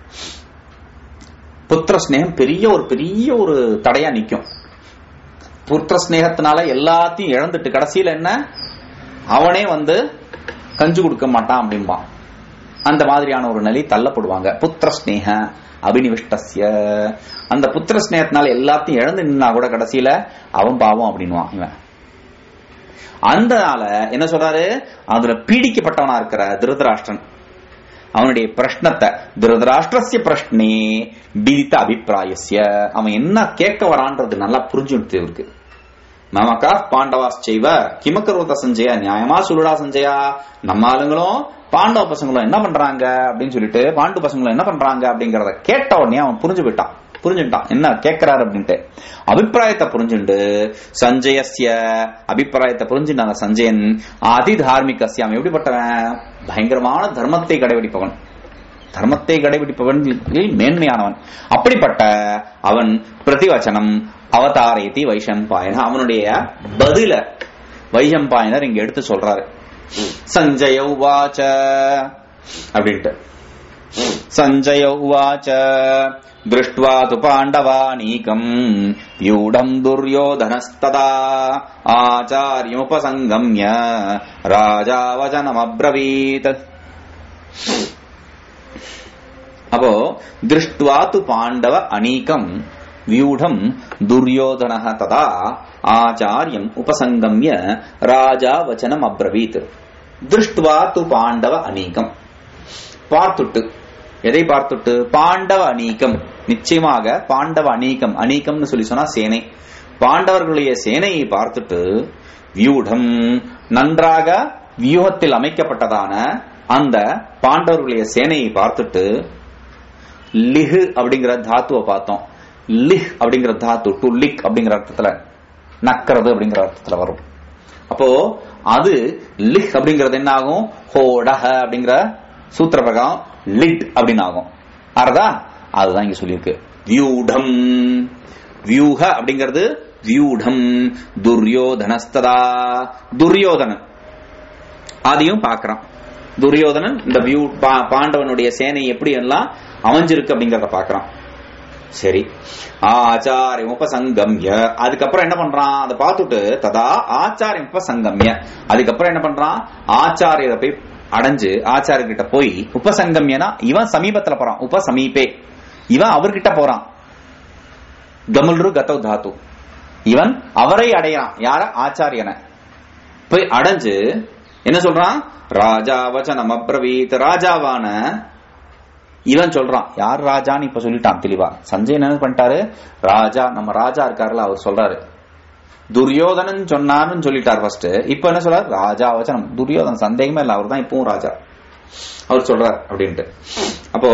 புத்திர ஸ்னேகம் பெரிய ஒரு பெரிய ஒரு தடையா நிக்கும் புத்திர ஸ்னேகத்தினால எல்லாத்தையும் இழந்துட்டு கடைசியில என்ன அவனே வந்து கஞ்சு கொடுக்க மாட்டான் அப்படிம்பான் அந்த மாதிரியான ஒரு நிலை தள்ளப்படுவாங்க புத்திர ஸ்னேக அபினிவிஷ்டஸ்ய அந்த புத்திர ஸ்னேகத்தினால எல்லாத்தையும் இழந்து நின்னா கூட கடைசியில அவன் பாவம் அப்படின்வான் இவன் அந்தனால என்ன சொல்றாரு அதுல பீடிக்கப்பட்டவனா இருக்கிற திருதராஷ்டிரன் அவனுடைய பிரஷ்னத்தை திருதராஷ்டிரஸ்ய பிரஷ்னே பீதித்த அபிப்பிராயஸ்ய அவன் என்ன கேட்க வரான்றது நல்லா புரிஞ்சுட்டு இருக்கு நமக்கா பாண்டவாஸ் செய்வ கிமக்கரோத சஞ்சயா நியாயமா சொல்லுடா சஞ்சயா நம்ம ஆளுங்களும் பாண்டவ பசங்களும் என்ன பண்றாங்க அப்படின்னு சொல்லிட்டு பாண்டு பசங்களும் என்ன பண்றாங்க அப்படிங்கறத கேட்ட உடனே அவன் புரிஞ்சு விட்டான் புரிஞ்சுட்டான் என்ன கேட்கிறாரு அப்படின்ட்டு அபிப்பிராயத்தை புரிஞ்சுண்டு சஞ்சயஸ்ய அபிப்பிராயத்தை புரிஞ்சுட்டு அந்த சஞ்சயன் அதி தார்மிகஸ்ய அவன் எப்படிப்பட்டவன் பயங்கரமான தர்மத்தை கடைபிடிப்பவன் தர்மத்தை கடைபிடிப்பவன் மேன்மையானவன் அப்படிப்பட்ட அவன் பிரதிவச்சனம் அவதாரயதி வைஷம்பாயன அவனுடைய பதில வைஷம்பாயனர் இங்க எடுத்து சொல்றாரு சஞ்சய உவாச்ச அப்படின்ட்டு சஞ்சய உவாச்ச दृष्ट्वा तु पाण्डवानीकम् व्यूढम् दुर्योधनस्तदा आचार्यमुपसङ्गम्य राजा वचनमब्रवीत् அப்போ திருஷ்டுவா து பாண்டவ அநீகம் வியூடம் துரியோதன ததா ஆச்சாரியம் உபசங்கம்ய ராஜா வச்சனம் அப்ரவீத் திருஷ்டுவா து பாண்டவ அநீகம் பார்த்துட்டு எதை பார்த்துட்டு பாண்டவ அநீகம் நிச்சயமாக பாண்டவ அநீகம் அநீகம்னு சொல்லி சொன்னா சேனை பாண்டவர்களுடைய சேனையை பார்த்துட்டு வியூடம் நன்றாக வியூகத்தில் அமைக்கப்பட்டதான அந்த பாண்டவர்களுடைய சேனையை பார்த்துட்டு லிஹ் அப்படிங்கிற தாத்துவை பார்த்தோம் லிஹ் அப்படிங்கிற தாத்து டு லிக் அப்படிங்கிற அர்த்தத்துல நக்கிறது அப்படிங்கிற அர்த்தத்துல வரும் அப்போ அது லிஹ் அப்படிங்கிறது என்ன ஆகும் ஹோடஹ அப்படிங்கிற சூத்திர பிரகாரம் லிட் அப்படின்னு ஆகும் ஆறதா அதுதான் இங்க சொல்லியிருக்கு வியூடம் வியூஹ அப்படிங்கிறது வியூடம் துரியோதனஸ்ததா துரியோதனன் அதையும் பார்க்கறான் துரியோதனன் இந்த வியூ பாண்டவனுடைய சேனை எப்படி எல்லாம் அமைஞ்சிருக்கு அப்படிங்கறத பாக்குறான் சரி ஆச்சாரியம் உபசங்கம்ய அதுக்கப்புறம் என்ன பண்றான் அதை பார்த்துட்டு ததா ஆச்சாரியம் உபசங்கம்ய அதுக்கப்புறம் என்ன பண்றான் ஆச்சாரியரை போய் அடைஞ்சு ஆச்சாரியர்கிட்ட போய் உபசங்கம்யனா இவன் சமீபத்துல போறான் உபசமீபே இவன் அவர்கிட்ட போறான் கமல்ரு கதவ் தாத்து இவன் அவரை அடையான் யார ஆச்சாரியனை போய் அடைஞ்சு என்ன சொல்றான் ராஜா வச்சனம் அப்ரவீத் ராஜாவான இவன் சொல்றான் யார் ராஜான்னு இப்ப சொல்லிட்டான் தெளிவா சஞ்சய் என்ன பண்ணிட்டாரு ராஜா நம்ம ராஜா இருக்காருல்ல அவர் சொல்றாரு துரியோதனன் சொன்னார்னு சொல்லிட்டார் ஃபர்ஸ்ட் இப்ப என்ன சொல்றாரு ராஜா வச்சனம் துரியோதன் சந்தேகமே இல்ல அவர் தான் இப்பவும் ராஜா அவர் சொல்றார் அப்படின்ட்டு அப்போ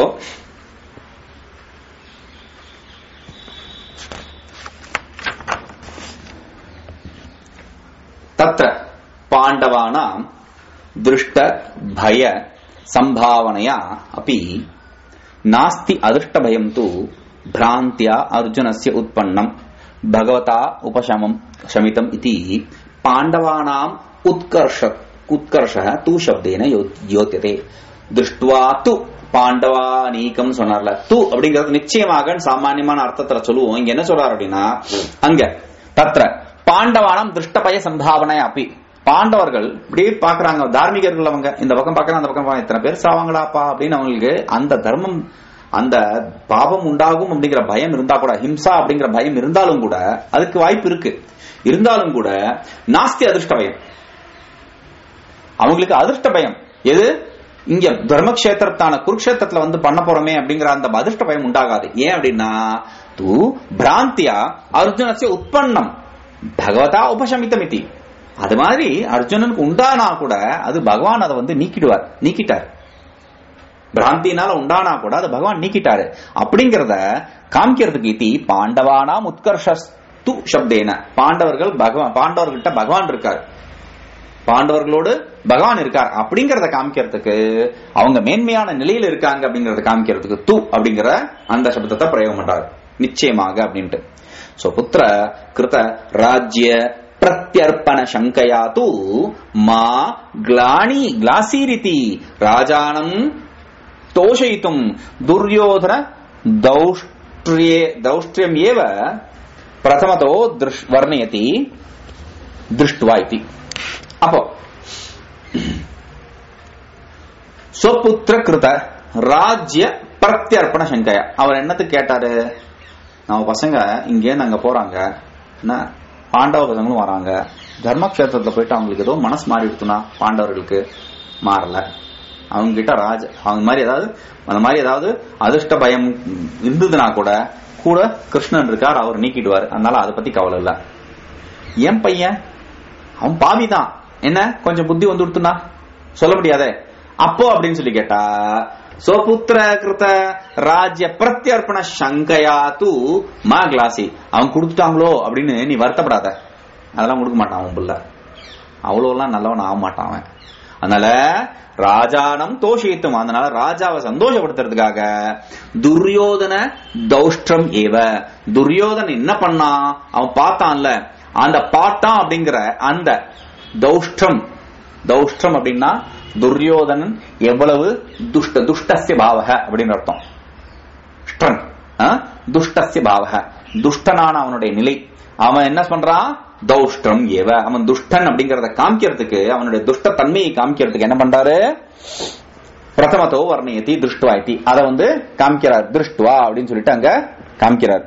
தத்ர பாண்டவானாம் திருஷ்ட பய சம்பாவனையா அப்பி நாஸ்தி அதிருஷ்ட பயம் தூ பிராந்தியா அர்ஜுனஸ்ய உற்பன்னம் பகவதா உபசமம் சமிதம் இதி பாண்டவானாம் உத்கர்ஷ உத்கர்ஷ தூ சப்தேன யோத்தியதே திருஷ்டுவா து பாண்டவானீகம் சொன்னார்ல து அப்படிங்கிறது நிச்சயமாக சாமானியமான அர்த்தத்துல சொல்லுவோம் இங்க என்ன சொல்றாரு அப்படின்னா அங்க தத்ர பாண்டவானம் திருஷ்டபய சம்பாவனை அப்பி பாண்டவர்கள் இப்படி பாக்குறாங்க தார்மிகர்கள் அவங்க இந்த பக்கம் பாக்குறாங்க அந்த பக்கம் இத்தனை பேர் சாவாங்களாப்பா அப்படின்னு அவங்களுக்கு அந்த தர்மம் அந்த பாவம் உண்டாகும் அப்படிங்கிற பயம் இருந்தா கூட ஹிம்சா அப்படிங்கிற பயம் இருந்தாலும் கூட அதுக்கு வாய்ப்பு இருக்கு இருந்தாலும் கூட நாஸ்தி அதிர்ஷ்ட பயம் அவங்களுக்கு அதிர்ஷ்ட பயம் எது இங்க தர்மக்ஷேத்திரத்தான குருக்ஷேத்திரத்துல வந்து பண்ண போறோமே அப்படிங்கிற அந்த அதிர்ஷ்ட பயம் உண்டாகாது ஏன் அப்படின்னா தூ பிராந்தியா அர்ஜுனசிய உற்பன்னம் பகவதா உபசமித்தமிதி அது மாதிரி அர்ஜுனனுக்கு உண்டானா கூட அது பகவான் அதை வந்து நீக்கிடுவார் நீக்கிட்டார் பிராந்தினால உண்டானா கூட அது பகவான் நீக்கிட்டாரு அப்படிங்கறத காமிக்கிறதுக்கு இத்தி பாண்டவானாம் உத்கர்ஷஸ்து சப்தேன பாண்டவர்கள் பகவான் பாண்டவர்கிட்ட பகவான் இருக்கார் பாண்டவர்களோடு பகவான் இருக்கார் அப்படிங்கறத காமிக்கிறதுக்கு அவங்க மேன்மையான நிலையில இருக்காங்க அப்படிங்கறத காமிக்கிறதுக்கு து அப்படிங்கிற அந்த சப்தத்தை பிரயோகம் பண்றாரு நிச்சயமாக அப்படின்ட்டு சோ புத்திர கிருத ராஜ்ய பிரத்யர்ப்பண சங்கையா தூ மா கிளானி கிளாசீரிதி ராஜானம் தோஷயித்தும் துர்யோதன தௌஷ்ட்ரியே தௌஷ்ட்ரியம் ஏவ பிரதமதோ திருஷ் வர்ணயதி திருஷ்டுவா இதி அப்போ சொப்புத்திர கிருத ராஜ்ய பிரத்யர்ப்பண சங்கையா அவர் என்னத்துக்கு கேட்டாரு நம்ம பசங்க இங்கே அங்க போறாங்க என்ன பாண்டவ பசங்களும் வராங்க தர்மக்ஷேத்திரத்துல போயிட்டு அவங்களுக்கு ஏதோ மனசு மாறி எடுத்துனா பாண்டவர்களுக்கு மாறல அவங்க கிட்ட ராஜ அவங்க மாதிரி ஏதாவது அந்த மாதிரி ஏதாவது அதிர்ஷ்ட பயம் இருந்ததுன்னா கூட கூட கிருஷ்ணன் இருக்கார் அவர் நீக்கிடுவார் அதனால அதை பத்தி கவலை இல்ல என் பையன் அவன் பாவி தான் என்ன கொஞ்சம் புத்தி வந்து கொடுத்துனா சொல்ல முடியாதே அப்போ அப்படின்னு சொல்லி கேட்டா சோபுத்திர கிருத ராஜ்ய பிரத்யர்ப்பண சங்கையா தூ மா கிளாசி அவன் கொடுத்துட்டாங்களோ அப்படின்னு நீ வருத்தப்படாத அதெல்லாம் கொடுக்க மாட்டான் அவன் புள்ள அவ்வளோலாம் நல்லவன் ஆக மாட்டான் அவன் அதனால ராஜானம் தோஷித்தும் அதனால ராஜாவை சந்தோஷப்படுத்துறதுக்காக துரியோதன தௌஷ்டம் ஏவ துரியோதன் என்ன பண்ணா அவன் பார்த்தான்ல அந்த பார்த்தான் அப்படிங்கிற அந்த தௌஷ்டம் தௌஷ்டம் அப்படின்னா துரியோதனன் எவ்வளவு துஷ்ட துஷ்டசிய பாவக அப்படின்னு அர்த்தம் ஷ்டன், ஆ? துஷ்டசிய பாவக துஷ்டனான அவனுடைய நிலை அவன் என்ன பண்றான் தௌஷ்டம் ஏவ அவன் துஷ்டன் அப்படிங்கறத காமிக்கிறதுக்கு அவனுடைய துஷ்ட தன்மையை காமிக்கிறதுக்கு என்ன பண்றாரு பிரதமத்தோ வர்ணயத்தி திருஷ்டுவாய்த்தி அதை வந்து காமிக்கிறார் திருஷ்டுவா அப்படின்னு சொல்லிட்டு அங்க காமிக்கிறார்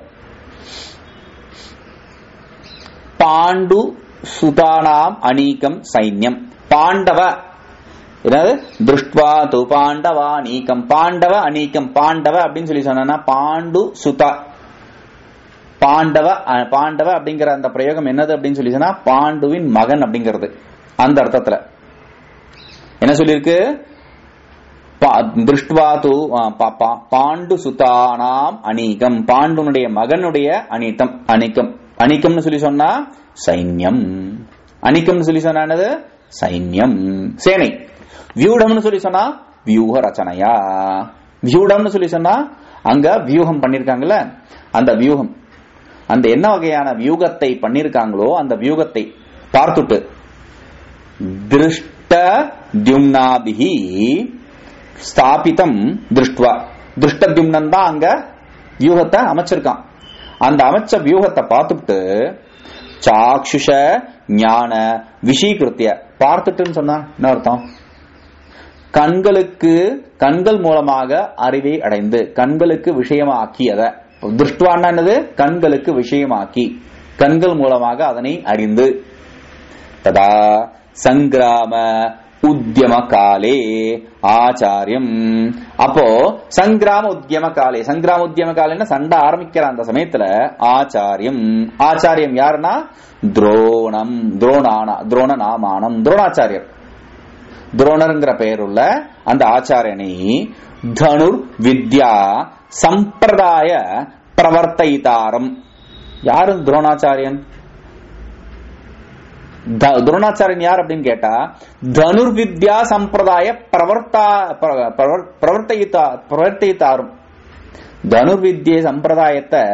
பாண்டு சுதானாம் அநீகம் சைன்யம் பாண்டவ என்னது திருஷ்டுவா து பாண்டவா அநீகம் பாண்டவ அநீகம் பாண்டவ அப்படின்னு சொல்லி சொன்னா பாண்டு சுதா பாண்டவ அஹ், பாண்டவ அப்படிங்கிற அந்த பிரயோகம் என்னது அப்படின்னு சொல்லி சொன்னா பாண்டுவின் மகன் அப்படிங்கிறது அந்த அர்த்தத்துல என்ன சொல்லியிருக்கு பா- திருஷ்டுவா து அஹ், பா- பா- பாண்டு சுதானாம் அநீகம் பாண்டுனுடைய மகனுடைய அநீதம் அணிக்கம் அணிக்கம்னு சொல்லி சொன்னா சைன்யம் அணிக்கம்னு சொல்லி சொன்னா என்னது சைன்யம் சேனை வியூடம்னு சொல்லி சொன்னா வியூக ரச்சனையா வியூடம்னு சொல்லி சொன்னா அங்க வியூகம் பண்ணிருக்காங்கல்ல அந்த வியூகம் அந்த என்ன வகையான வியூகத்தை பண்ணிருக்காங்களோ அந்த வியூகத்தை பார்த்துட்டு திருஷ்ட தியும்னாபிகி ஸ்தாபிதம் திருஷ்டுவா திருஷ்டத்யும்னன் தான் அங்க வியூகத்தை அமைச்சிருக்கான் அந்த அமைச்ச வியூகத்தை பார்த்துட்டு சாக்ஷுஷ ஞான விஷீகிருத்திய பார்த்துட்டுன்னு சொன்னா என்ன அர்த்தம் கண்களுக்கு கண்கள் மூலமாக அறிவை அடைந்து கண்களுக்கு விஷயமாக்கியத திருஷ்டுவான்னா என்னது கண்களுக்கு விஷயமாக்கி கண்கள் மூலமாக அதனை அறிந்து ததா சங்கிராம உத்தியம காலே ஆச்சாரியம் அப்போ சங்கிராம உத்தியம காலே சங்கிராம உத்தியம காலேன்னா சண்டை ஆரம்பிக்கிற அந்த சமயத்துல ஆச்சாரியம் ஆச்சாரியம் யாருன்னா துரோணம் துரோணான துரோண நாமானம் துரோணாச்சாரியர் துரோணருங்கிற பெயருள்ள அந்த ஆச்சாரியனை தனுர் வித்யா சம்பிரதாய பிரவர்த்தித்தாரம் யாரு துரோணாச்சாரியன் த- துரோணாச்சாரியன் யார் அப்படின்னு கேட்டா தனுர்வித்யா சம்பிரதாய பிரவர்த்தா பிர- பிரவர்- பிரவர்த்தித்தா பிரவர்த்தித்தாரும் தனுர்வித்ய சம்பிரதாயத்தை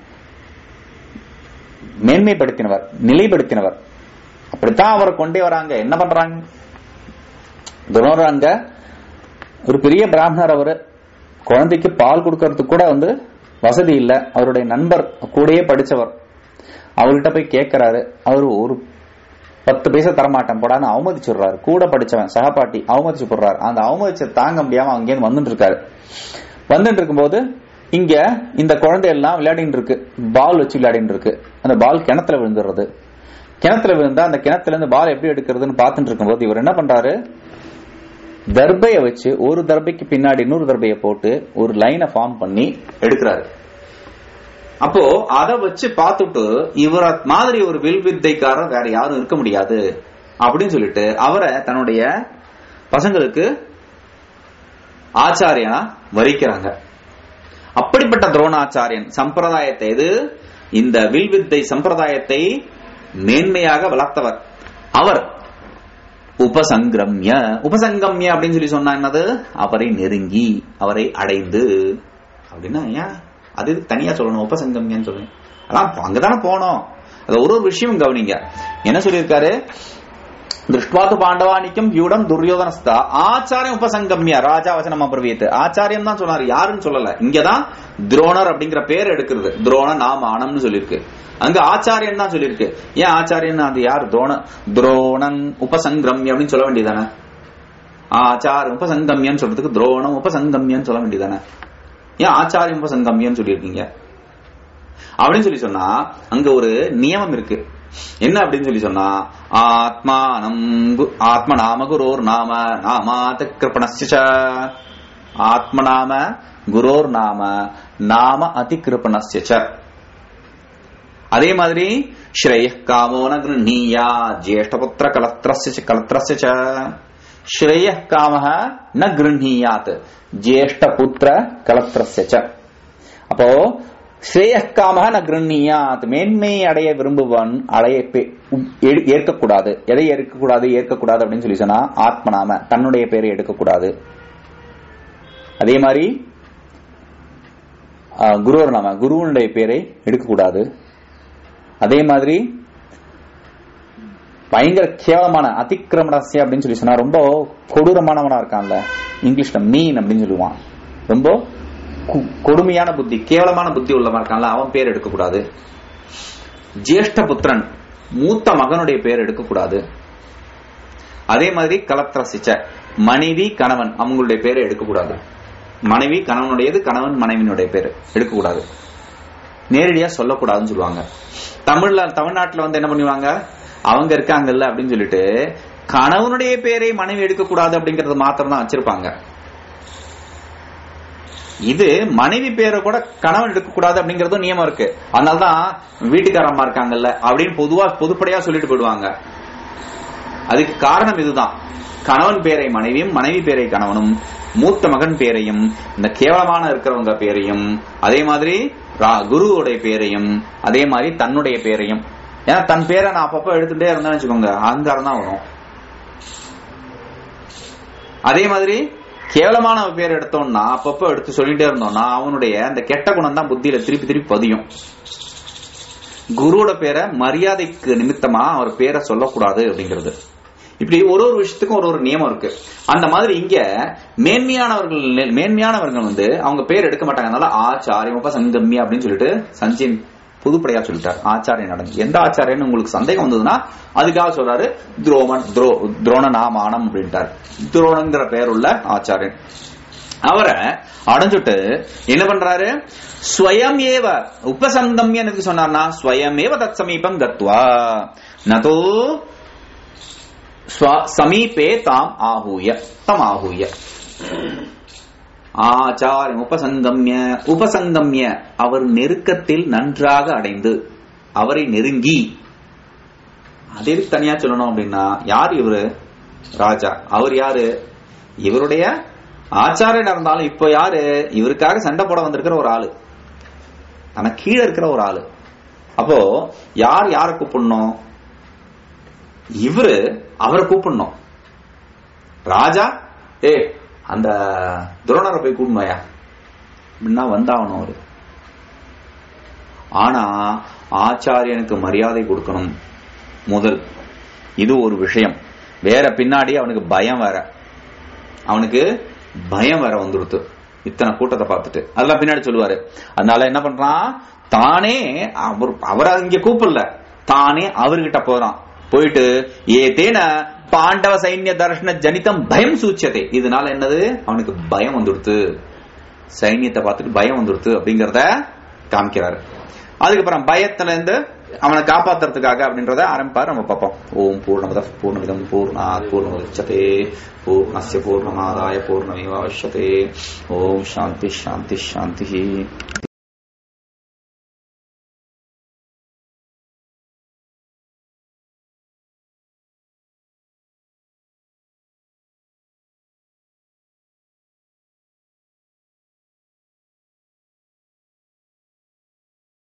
மேன்மைப்படுத்தினவர் நிலைப்படுத்தினவர் அப்படித்தான் அவர் கொண்டே வராங்க என்ன பண்றாங்க துரோணர் அங்க ஒரு பெரிய பிராமணர் அவரு குழந்தைக்கு பால் கொடுக்கறதுக்கு கூட வந்து வசதி இல்ல அவருடைய நண்பர் கூடயே படிச்சவர் அவர்கிட்ட போய் கேட்கிறாரு அவர் ஒரு பத்து பைசா தரமாட்டேன் போடான்னு அவமதிச்சுடுறாரு கூட படிச்சவன் சகபாட்டி அவமதிச்சு போடுறாரு அந்த அவமதிச்ச தாங்க முடியாம அங்கேருந்து வந்துட்டு இருக்காரு வந்துட்டு இருக்கும்போது இங்க இந்த குழந்தை எல்லாம் விளையாடிட்டு இருக்கு பால் வச்சு விளையாடிட்டு இருக்கு அந்த பால் கிணத்துல விழுந்துடுறது கிணத்துல விழுந்தா அந்த கிணத்துல இருந்து பால் எப்படி எடுக்கிறதுன்னு பார்த்துட்டு இருக்கும்போது இவர் என்ன பண்றாரு தர்பைய வச்சு ஒரு தர்பைக்கு பின்னாடி இன்னொரு தர்பைய போட்டு ஒரு லைனை ஃபார்ம் பண்ணி எடுக்கிறாரு அப்போ அத வச்சு பார்த்துட்டு இவர மாதிரி ஒரு வில் வித்தைக்காரர் வேற யாரும் இருக்க முடியாது அப்படின்னு சொல்லிட்டு அவரை தன்னுடைய பசங்களுக்கு ஆச்சாரியனா வரிக்கிறாங்க அப்படிப்பட்ட துரோணாச்சாரியன் சம்பிரதாயத்தை இது இந்த வில் வித்தை சம்பிரதாயத்தை மேன்மையாக வளர்த்தவர் அவர் உபசங்கிரம்ய உபசங்கம்ய அப்படின்னு சொல்லி சொன்னா என்னது அவரை நெருங்கி அவரை அடைந்து அப்படின்னா ஏன் அது எதுக்கு தனியா சொல்லணும் உபசங்கம்யன்னு சொல்லுங்க அதான் அங்கதானே போனோம் அது ஒரு ஒரு விஷயம் கவனிங்க என்ன சொல்லியிருக்காரு திருஷ்டுவாத்து பாண்டவானிக்கும் யூடம் துரியோதனஸ்தா ஆச்சாரியம் உபசங்கம்யா ராஜா வசனம் அபிரவியத்து ஆச்சாரியம் தான் சொன்னாரு யாருன்னு சொல்லல இங்கதான் துரோணர் அப்படிங்கிற பேர் எடுக்கிறது துரோண நாமானம்னு சொல்லியிருக்கு அங்க ஆச்சாரியன் தான் சொல்லியிருக்கு ஏன் ஆச்சாரியன் அது யார் துரோண துரோணன் உபசங்கிரம்ய அப்படின்னு சொல்ல வேண்டியதானே ஆச்சாரம் உபசங்கம்யன்னு சொல்றதுக்கு துரோணம் உபசங்கம்யன்னு சொல்ல வேண்டியதானே ஏன் ஆச்சாரியம் உபசங்கம்யன்னு சொல்லியிருக்கீங்க அப்படின்னு சொல்லி சொன்னா அங்க ஒரு நியமம் இருக்கு என்ன அப்படின்னு சொல்லி சொன்னா ஆத்மானம் கு- ஆத்ம நாம குரோர் நாம நாமாத் கிருப்பணஸ்ய ஆத்மநாம குரோர் நாம நாம அதிகிருப்பணஸ்ய ச. அதே மாதிரி ஸ்ரேய காமோ ந கிருஹீயா ஜேஷ்டபுத்திர கலத்திரஸ்ய ச- கலத்திரஸ்ய ச. ஸ்ரேய காமஹ ந கிருஹீயாத் ஜேஷ்டபுத்திர கலத்திரஸ்ய ச. அப்போ ஸ்ரேயக்காமக ந கிருண்ணியாத் மேன்மையை அடைய விரும்புவன் அடைய பே- உம் ஏ- ஏற்கக்கூடாது எதை ஏற்கக்கூடாது ஏற்கக்கூடாது அப்படின்னு சொல்லி சொன்னா ஆத்மநாம தன்னுடைய பேரை எடுக்கக்கூடாது அதே மாதிரி ஆ, குருவர் நாம குருவனுடைய பேரை எடுக்கக்கூடாது அதே மாதிரி பயங்கர கேவலமான அதிக்கிரமணசிய அப்படின்னு சொல்லி சொன்னா ரொம்ப கொடூரமானவனா இருக்கான்ல இங்கிலீஷ்ல மீன் அப்படின்னு சொல்லுவான் ரொம்ப கு- கொடுமையான புத்தி கேவலமான புத்தி உள்ளவன் இருக்கான்ல அவன் பேர் எடுக்கக்கூடாது ஜேஷ்ட புத்திரன் மூத்த மகனுடைய பேர் எடுக்கக்கூடாது அதே மாதிரி கலத்திரசிச்ச மனைவி கணவன் அவங்களுடைய பேரை எடுக்கக்கூடாது மனைவி கணவனுடையது கணவன் மனைவியினுடைய பேர் எடுக்கக்கூடாது நேரடியா சொல்லக்கூடாதுன்னு சொல்லுவாங்க தமிழ்ல தமிழ்நாட்டுல வந்து என்ன பண்ணுவாங்க அவங்க இருக்காங்கல்ல அப்படின்னு சொல்லிட்டு கணவனுடைய பேரை மனைவி எடுக்கக்கூடாது அப்படிங்கறது மாத்திரம் தான் வச்சிருப்பாங்க இது மனைவி பேரை கூட கணவன் எடுக்கக்கூடாது அப்படிங்கறதும் நியமம் இருக்கு அதனாலதான் வீட்டுக்காரம்மா இருக்காங்கல்ல அப்படின்னு பொதுவா பொதுப்படையா சொல்லிட்டு போயிடுவாங்க அதுக்கு காரணம் இதுதான் கணவன் பேரை மனைவியும் மனைவி பேரை கணவனும் மூத்த மகன் பேரையும் இந்த கேவலமான இருக்கிறவங்க பேரையும் அதே மாதிரி ரா- குருவுடைய பேரையும் அதே மாதிரி தன்னுடைய பேரையும் ஏன்னா தன் பேரை நான் அப்பப்போ எடுத்துட்டே இருந்தேன்னு வச்சுக்கோங்க அகங்காரம் தான் வரும் அதே மாதிரி கேவலமான பேர் எடுத்தோம்னா அப்பப்போ எடுத்து சொல்லிட்டே இருந்தோம்னா அவனுடைய அந்த கெட்ட குணம் தான் புத்தியில திருப்பி திருப்பி பதியும் குருவோட பேரை மரியாதைக்கு நிமித்தமா அவர் பேரை சொல்லக்கூடாது அப்படிங்கிறது இப்படி ஒரு ஒரு விஷயத்துக்கும் ஒரு ஒரு நியமம் இருக்கு அந்த மாதிரி இங்க மேன்மையானவர்கள் மேன்மையானவர்கள் வந்து அவங்க பேர் எடுக்க மாட்டாங்க அதனால ஆச்சாரியம் உபசங்கம்யா அப்படின்னு சொல்லிட்டு சஞ்சின் புதுப்படையா சொல்லிட்டார் ஆச்சாரியன் நடந்து எந்த ஆச்சாரியன் உங்களுக்கு சந்தேகம் வந்ததுன்னா அதுக்காக சொல்றாரு துரோமன் துரோ துரோண நாமானம் அப்படின்ட்டார் துரோணங்கிற பெயர் உள்ள ஆச்சாரியன் அவரை அடைஞ்சுட்டு என்ன பண்றாரு ஸ்வயம் ஏவ உபசங்கம்ய எதுக்கு சொன்னார்னா ஸ்வயம் ஏவ தத் சமீபம் கத்வா நதோ ஸ்வ- சமீபே தாம் ஆஹூய தம் ஆஹூய ஆச்சாரம் உபசங்கம்ய உபசங்கம்ய அவர் நெருக்கத்தில் நன்றாக அடைந்து அவரை நெருங்கி அது எதுக்கு தனியா சொல்லணும் அப்படின்னா யார் இவரு ராஜா அவர் யாரு இவருடைய ஆச்சாரியன் இருந்தாலும் இப்ப யாரு இவருக்காக சண்டை போட வந்திருக்கிற ஒரு ஆளு ஆனா கீழே இருக்கிற ஒரு ஆளு அப்போ யார் யாரை கூப்பிடணும் இவரு அவரை கூப்பிடணும் ராஜா ஏ அந்த துரோணரை போய் கூப்பிடுமாயா அப்படின்னா வந்தாகணும் அவரு ஆனா ஆச்சாரியனுக்கு மரியாதை கொடுக்கணும் முதல் இது ஒரு விஷயம் வேற பின்னாடி அவனுக்கு பயம் வேற அவனுக்கு பயம் வேற வந்துடுத்து இத்தனை கூட்டத்தை பார்த்துட்டு அதெல்லாம் பின்னாடி சொல்லுவாரு அதனால என்ன பண்றான் தானே அவர் அவரை இங்க கூப்பிடல தானே அவர்கிட்ட போறான் போயிட்டு ஏ தேன பாண்டவ சைன்ய தர்ஷன ஜனிதம் பயம் சூச்சதே இதனால என்னது அவனுக்கு பயம் வந்துடுத்து சைன்யத்தை பார்த்துட்டு பயம் வந்துடுத்து அப்படிங்கறத காமிக்கிறாரு அதுக்கப்புறம் பயத்துல இருந்து அவனை காப்பாத்துறதுக்காக அப்படின்றத ஆரம்பிப்பாரு நம்ம பார்ப்போம் ஓம் பூர்ணமத பூர்ணமிதம் பூர்ணா பூர்ணமுதச்சதே பூர்ணஸ்ய பூர்ணமாதாய பூர்ணமேவாவசியதே ஓம் சாந்தி சாந்தி சாந்தி